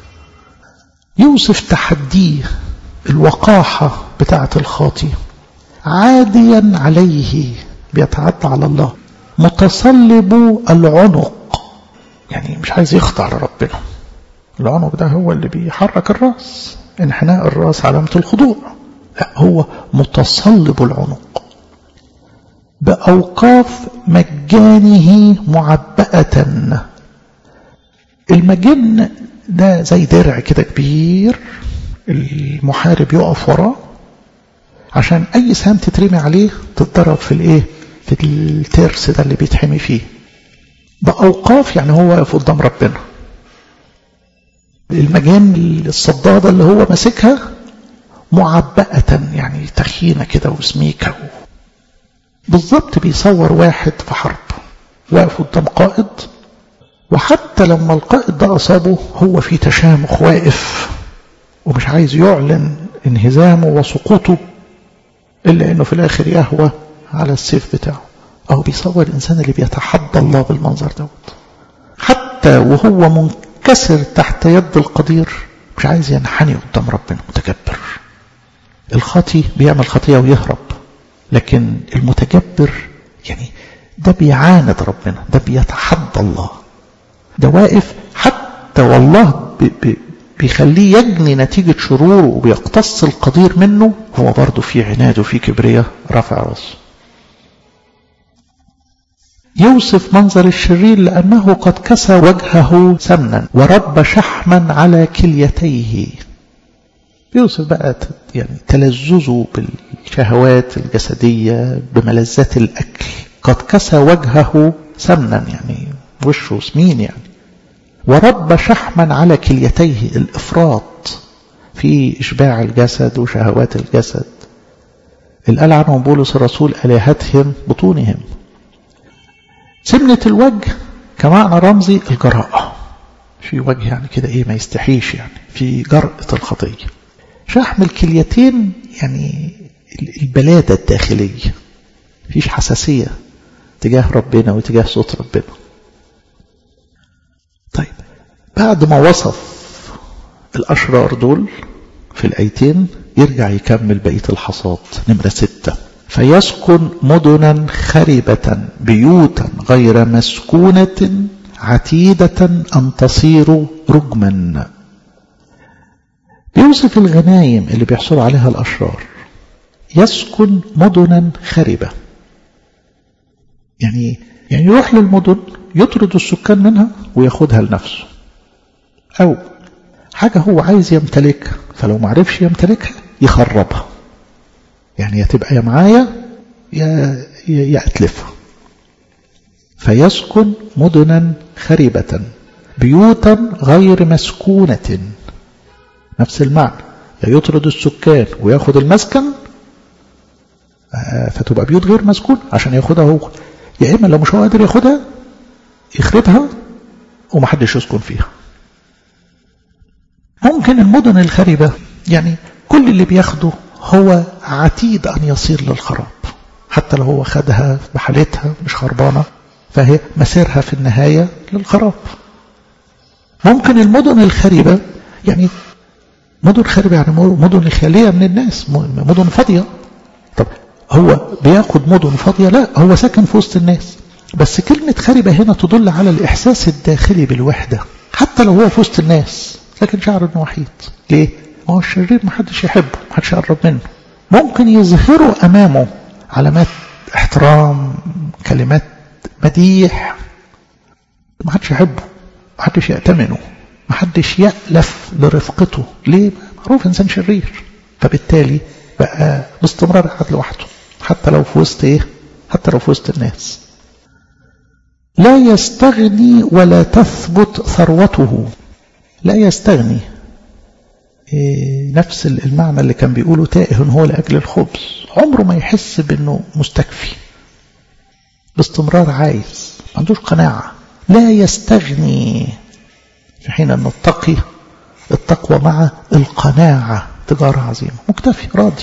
يوصف تحديه الوقاحه بتاعه الخاطي عاديا عليه بيتعدى على الله متصلب العنق يعني مش عايز يخضع لربنا العنق ده هو اللي بيحرك الراس انحناء الراس علامة الخضوع لا هو متصلب العنق بأوقاف مجانه معبأة المجن ده زي درع كده كبير المحارب يقف وراه عشان اي سهم تترمي عليه تتضرب في الايه في الترس ده اللي بيتحمي فيه بأوقاف يعني هو واقف قدام ربنا المجان الصدادة اللي هو ماسكها معبأة يعني تخينة كده وسميكة بالظبط بيصور واحد في حرب واقف قدام قائد وحتى لما القائد ده أصابه هو في تشامخ واقف ومش عايز يعلن انهزامه وسقوطه إلا أنه في الآخر يهوى على السيف بتاعه أو بيصور الإنسان اللي بيتحدى الله بالمنظر دوت حتى وهو منكسر تحت يد القدير مش عايز ينحني قدام ربنا متكبر الخاطي بيعمل خطية ويهرب لكن المتكبر يعني ده بيعاند ربنا ده بيتحدى الله ده واقف حتى والله بي بي بيخليه يجني نتيجة شروره وبيقتص القدير منه هو برضه في عناد وفي كبرية رفع راسه يوصف منظر الشرير لأنه قد كسى وجهه سمنا ورب شحما على كليتيه بيوصف بقى يعني تلذذه بالشهوات الجسدية بملذات الأكل قد كسى وجهه سمنا يعني وشه سمين يعني ورب شحما على كليتيه الإفراط في إشباع الجسد وشهوات الجسد القال عنهم بولس الرسول آلهتهم بطونهم سمنة الوجه كمعنى رمزي الجراءة في وجه يعني كده ايه ما يستحيش يعني في جرأة الخطية شحم الكليتين يعني البلادة الداخلية فيش حساسية تجاه ربنا وتجاه صوت ربنا طيب بعد ما وصف الأشرار دول في الآيتين يرجع يكمل بقية الحصاد نمرة ستة فيسكن مدنا خربة بيوتا غير مسكونة عتيدة أن تصير رجما بيوصف الغنايم اللي بيحصل عليها الأشرار يسكن مدنا خربة يعني يعني يروح للمدن يطرد السكان منها وياخدها لنفسه أو حاجة هو عايز يمتلكها فلو معرفش يمتلكها يخربها يعني يا تبقى يا معايا يا يا اتلفها فيسكن مدنا خربة بيوتا غير مسكونة نفس المعنى يا يطرد السكان وياخد المسكن فتبقى بيوت غير مسكون عشان ياخدها هو يا اما لو مش هو قادر ياخدها يخربها ومحدش يسكن فيها ممكن المدن الخربة يعني كل اللي بياخده هو عتيد أن يصير للخراب حتى لو هو خدها بحالتها مش خربانة فهي مسيرها في النهاية للخراب ممكن المدن الخربة يعني مدن خربة يعني مدن خالية من الناس مدن فاضية طب هو بياخد مدن فاضية لا هو ساكن في وسط الناس بس كلمة خربة هنا تدل على الإحساس الداخلي بالوحدة حتى لو هو في وسط الناس لكن شعر انه وحيد ليه؟ ما هو الشرير ما حدش يحبه ما حدش يقرب منه ممكن يظهروا أمامه علامات احترام كلمات مديح ما حدش يحبه ما حدش يأتمنه ما حدش يألف لرفقته ليه؟ معروف إنسان شرير فبالتالي بقى باستمرار قاعد لوحده حتى لو في وسط ايه؟ حتى لو في وسط الناس لا يستغني ولا تثبت ثروته لا يستغني إيه نفس المعنى اللي كان بيقوله تائه هو لأجل الخبز عمره ما يحس بأنه مستكفي باستمرار عايز ما عندوش قناعة لا يستغني في حين أن التقي التقوى مع القناعة تجارة عظيمة مكتفي راضي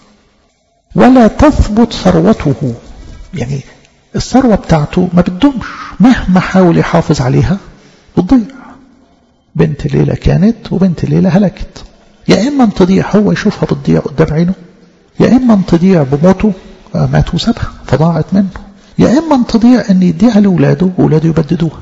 ولا تثبت ثروته يعني الثروة بتاعته ما بتدومش مهما حاول يحافظ عليها بتضيع بنت ليلة كانت وبنت ليلة هلكت يا إما تضيع هو يشوفها بتضيع قدام عينه يا إما تضيع بموته مات وسابها فضاعت منه يا إما تضيع أن يديها لأولاده وأولاده يبددوها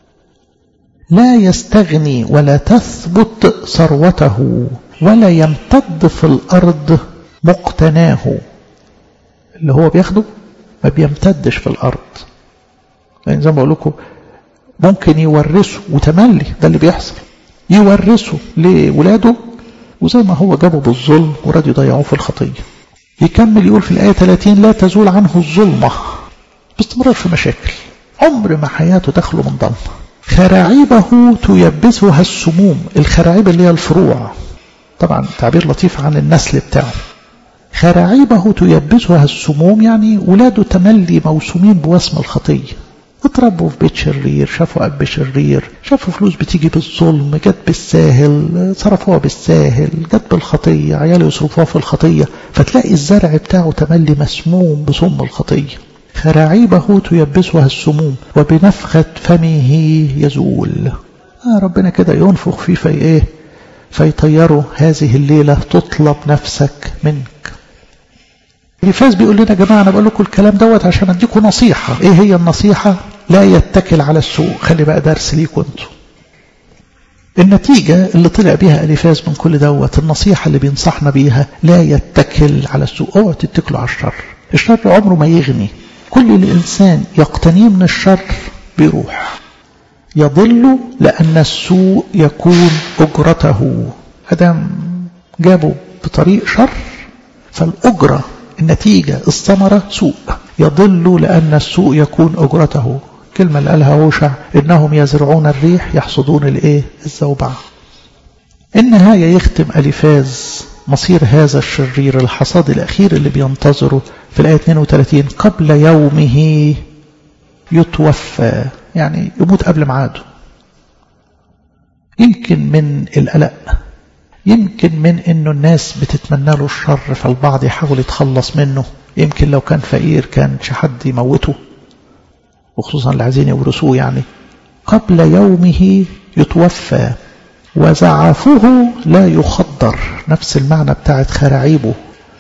لا يستغني ولا تثبت ثروته ولا يمتد في الأرض مقتناه اللي هو بياخده ما بيمتدش في الأرض يعني زي ما بقول لكم ممكن يورثه وتملي ده اللي بيحصل يورثه لولاده وزي ما هو جابه بالظلم وراد يضيعوه في الخطية يكمل يقول في الآية 30 لا تزول عنه الظلمة باستمرار في مشاكل عمر ما حياته تخلو من ضلمة خراعيبه تيبسها السموم الخراعيب اللي هي الفروع طبعا تعبير لطيف عن النسل بتاعه خراعيبه تيبسها السموم يعني ولاده تملي موسومين بوسم الخطية اتربوا في بيت شرير شافوا أب شرير شافوا فلوس بتيجي بالظلم جت بالساهل صرفوها بالساهل جت بالخطية عيال يصرفوها في الخطية فتلاقي الزرع بتاعه تملي مسموم بسم الخطية خراعيبه تيبسها السموم وبنفخة فمه يزول آه ربنا كده ينفخ فيه في ايه فيطيروا هذه الليلة تطلب نفسك منك اليفاز بيقول لنا يا جماعة أنا بقول لكم الكلام دوت عشان أديكم نصيحة إيه هي النصيحة لا يتكل على السوء خلي بقى درس ليكم انتوا النتيجة اللي طلع بيها أليفاز من كل دوت النصيحة اللي بينصحنا بيها لا يتكل على السوء اوعوا تتكلوا على الشر الشر عمره ما يغني كل الإنسان يقتنيه من الشر بيروح يضل لأن السوء يكون أجرته أدم جابه بطريق شر فالأجرة النتيجة الثمرة سوء يضل لأن السوء يكون أجرته كلمة اللي قالها هوشع إنهم يزرعون الريح يحصدون الإيه الزوبعة النهاية يختم أليفاز مصير هذا الشرير الحصاد الأخير اللي بينتظره في الآية 32 قبل يومه يتوفى يعني يموت قبل ميعاده يمكن من القلق يمكن من انه الناس بتتمنى له الشر فالبعض يحاول يتخلص منه يمكن لو كان فقير كان حد يموته وخصوصا اللي عايزين يورثوه يعني قبل يومه يتوفى وزعفه لا يخدر نفس المعنى بتاعت خراعيبه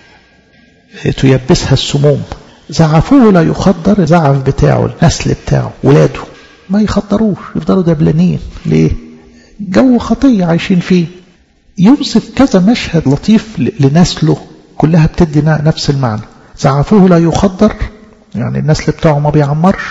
تيبسها السموم زعفوه لا يخدر زعف بتاعه النسل بتاعه ولاده ما يخدروش يفضلوا دبلانين ليه جو خطية عايشين فيه يوصف كذا مشهد لطيف لنسله كلها بتدي نفس المعنى زعفوه لا يخدر يعني النسل بتاعه ما بيعمرش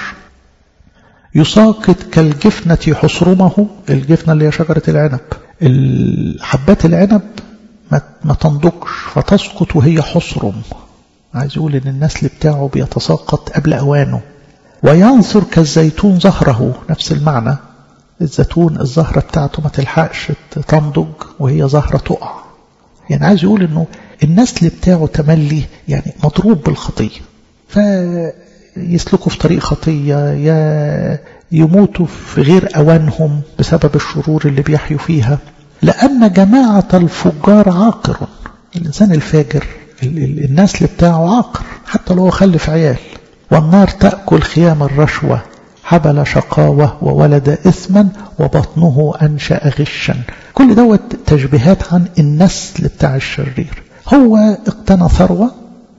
يساقط كالجفنة حصرمه الجفنة اللي هي شجرة العنب حبات العنب ما تنضجش فتسقط وهي حصرم عايز يقول ان النسل بتاعه بيتساقط قبل اوانه وينثر كالزيتون زهره نفس المعنى الزيتون الزهرة بتاعته ما تلحقش تنضج وهي زهرة تقع يعني عايز يقول انه النسل بتاعه تملي يعني مضروب بالخطية فيسلكوا في طريق خطية يا يموتوا في غير أوانهم بسبب الشرور اللي بيحيوا فيها لأن جماعة الفجار عاقر الإنسان الفاجر النسل بتاعه عاقر حتى لو خلف عيال والنار تأكل خيام الرشوة حبل شقاوة وولد إثما وبطنه أنشأ غشا كل دوت تشبيهات عن النسل بتاع الشرير هو اقتنى ثروة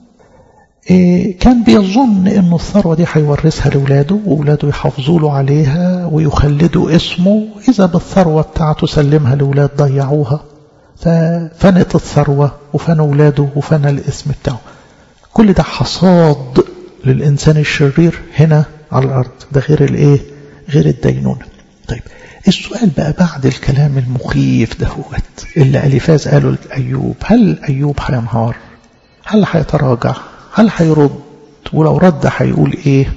إيه كان بيظن انه الثروة دي هيورثها لولاده وولاده يحافظوا له عليها ويخلدوا اسمه اذا بالثروة بتاعته سلمها لولاد ضيعوها ففنت الثروة وفنى ولاده وفنى الاسم بتاعه كل ده حصاد للإنسان الشرير هنا على الأرض ده غير الإيه غير الدينونة طيب السؤال بقى بعد الكلام المخيف دهوت اللي أليفاز قاله لأيوب هل أيوب هينهار هل هيتراجع هل هيرد ولو رد هيقول ايه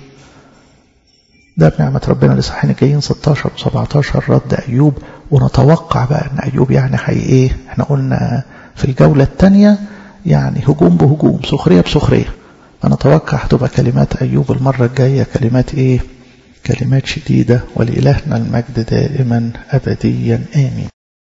ده بنعمة ربنا لصحين الجايين 16 و17 رد أيوب ونتوقع بقى أن أيوب يعني حي إيه احنا قلنا في الجولة الثانية يعني هجوم بهجوم سخرية بسخرية فنتوقع هتبقى كلمات أيوب المرة الجاية كلمات إيه كلمات شديدة ولإلهنا المجد دائما أبديا آمين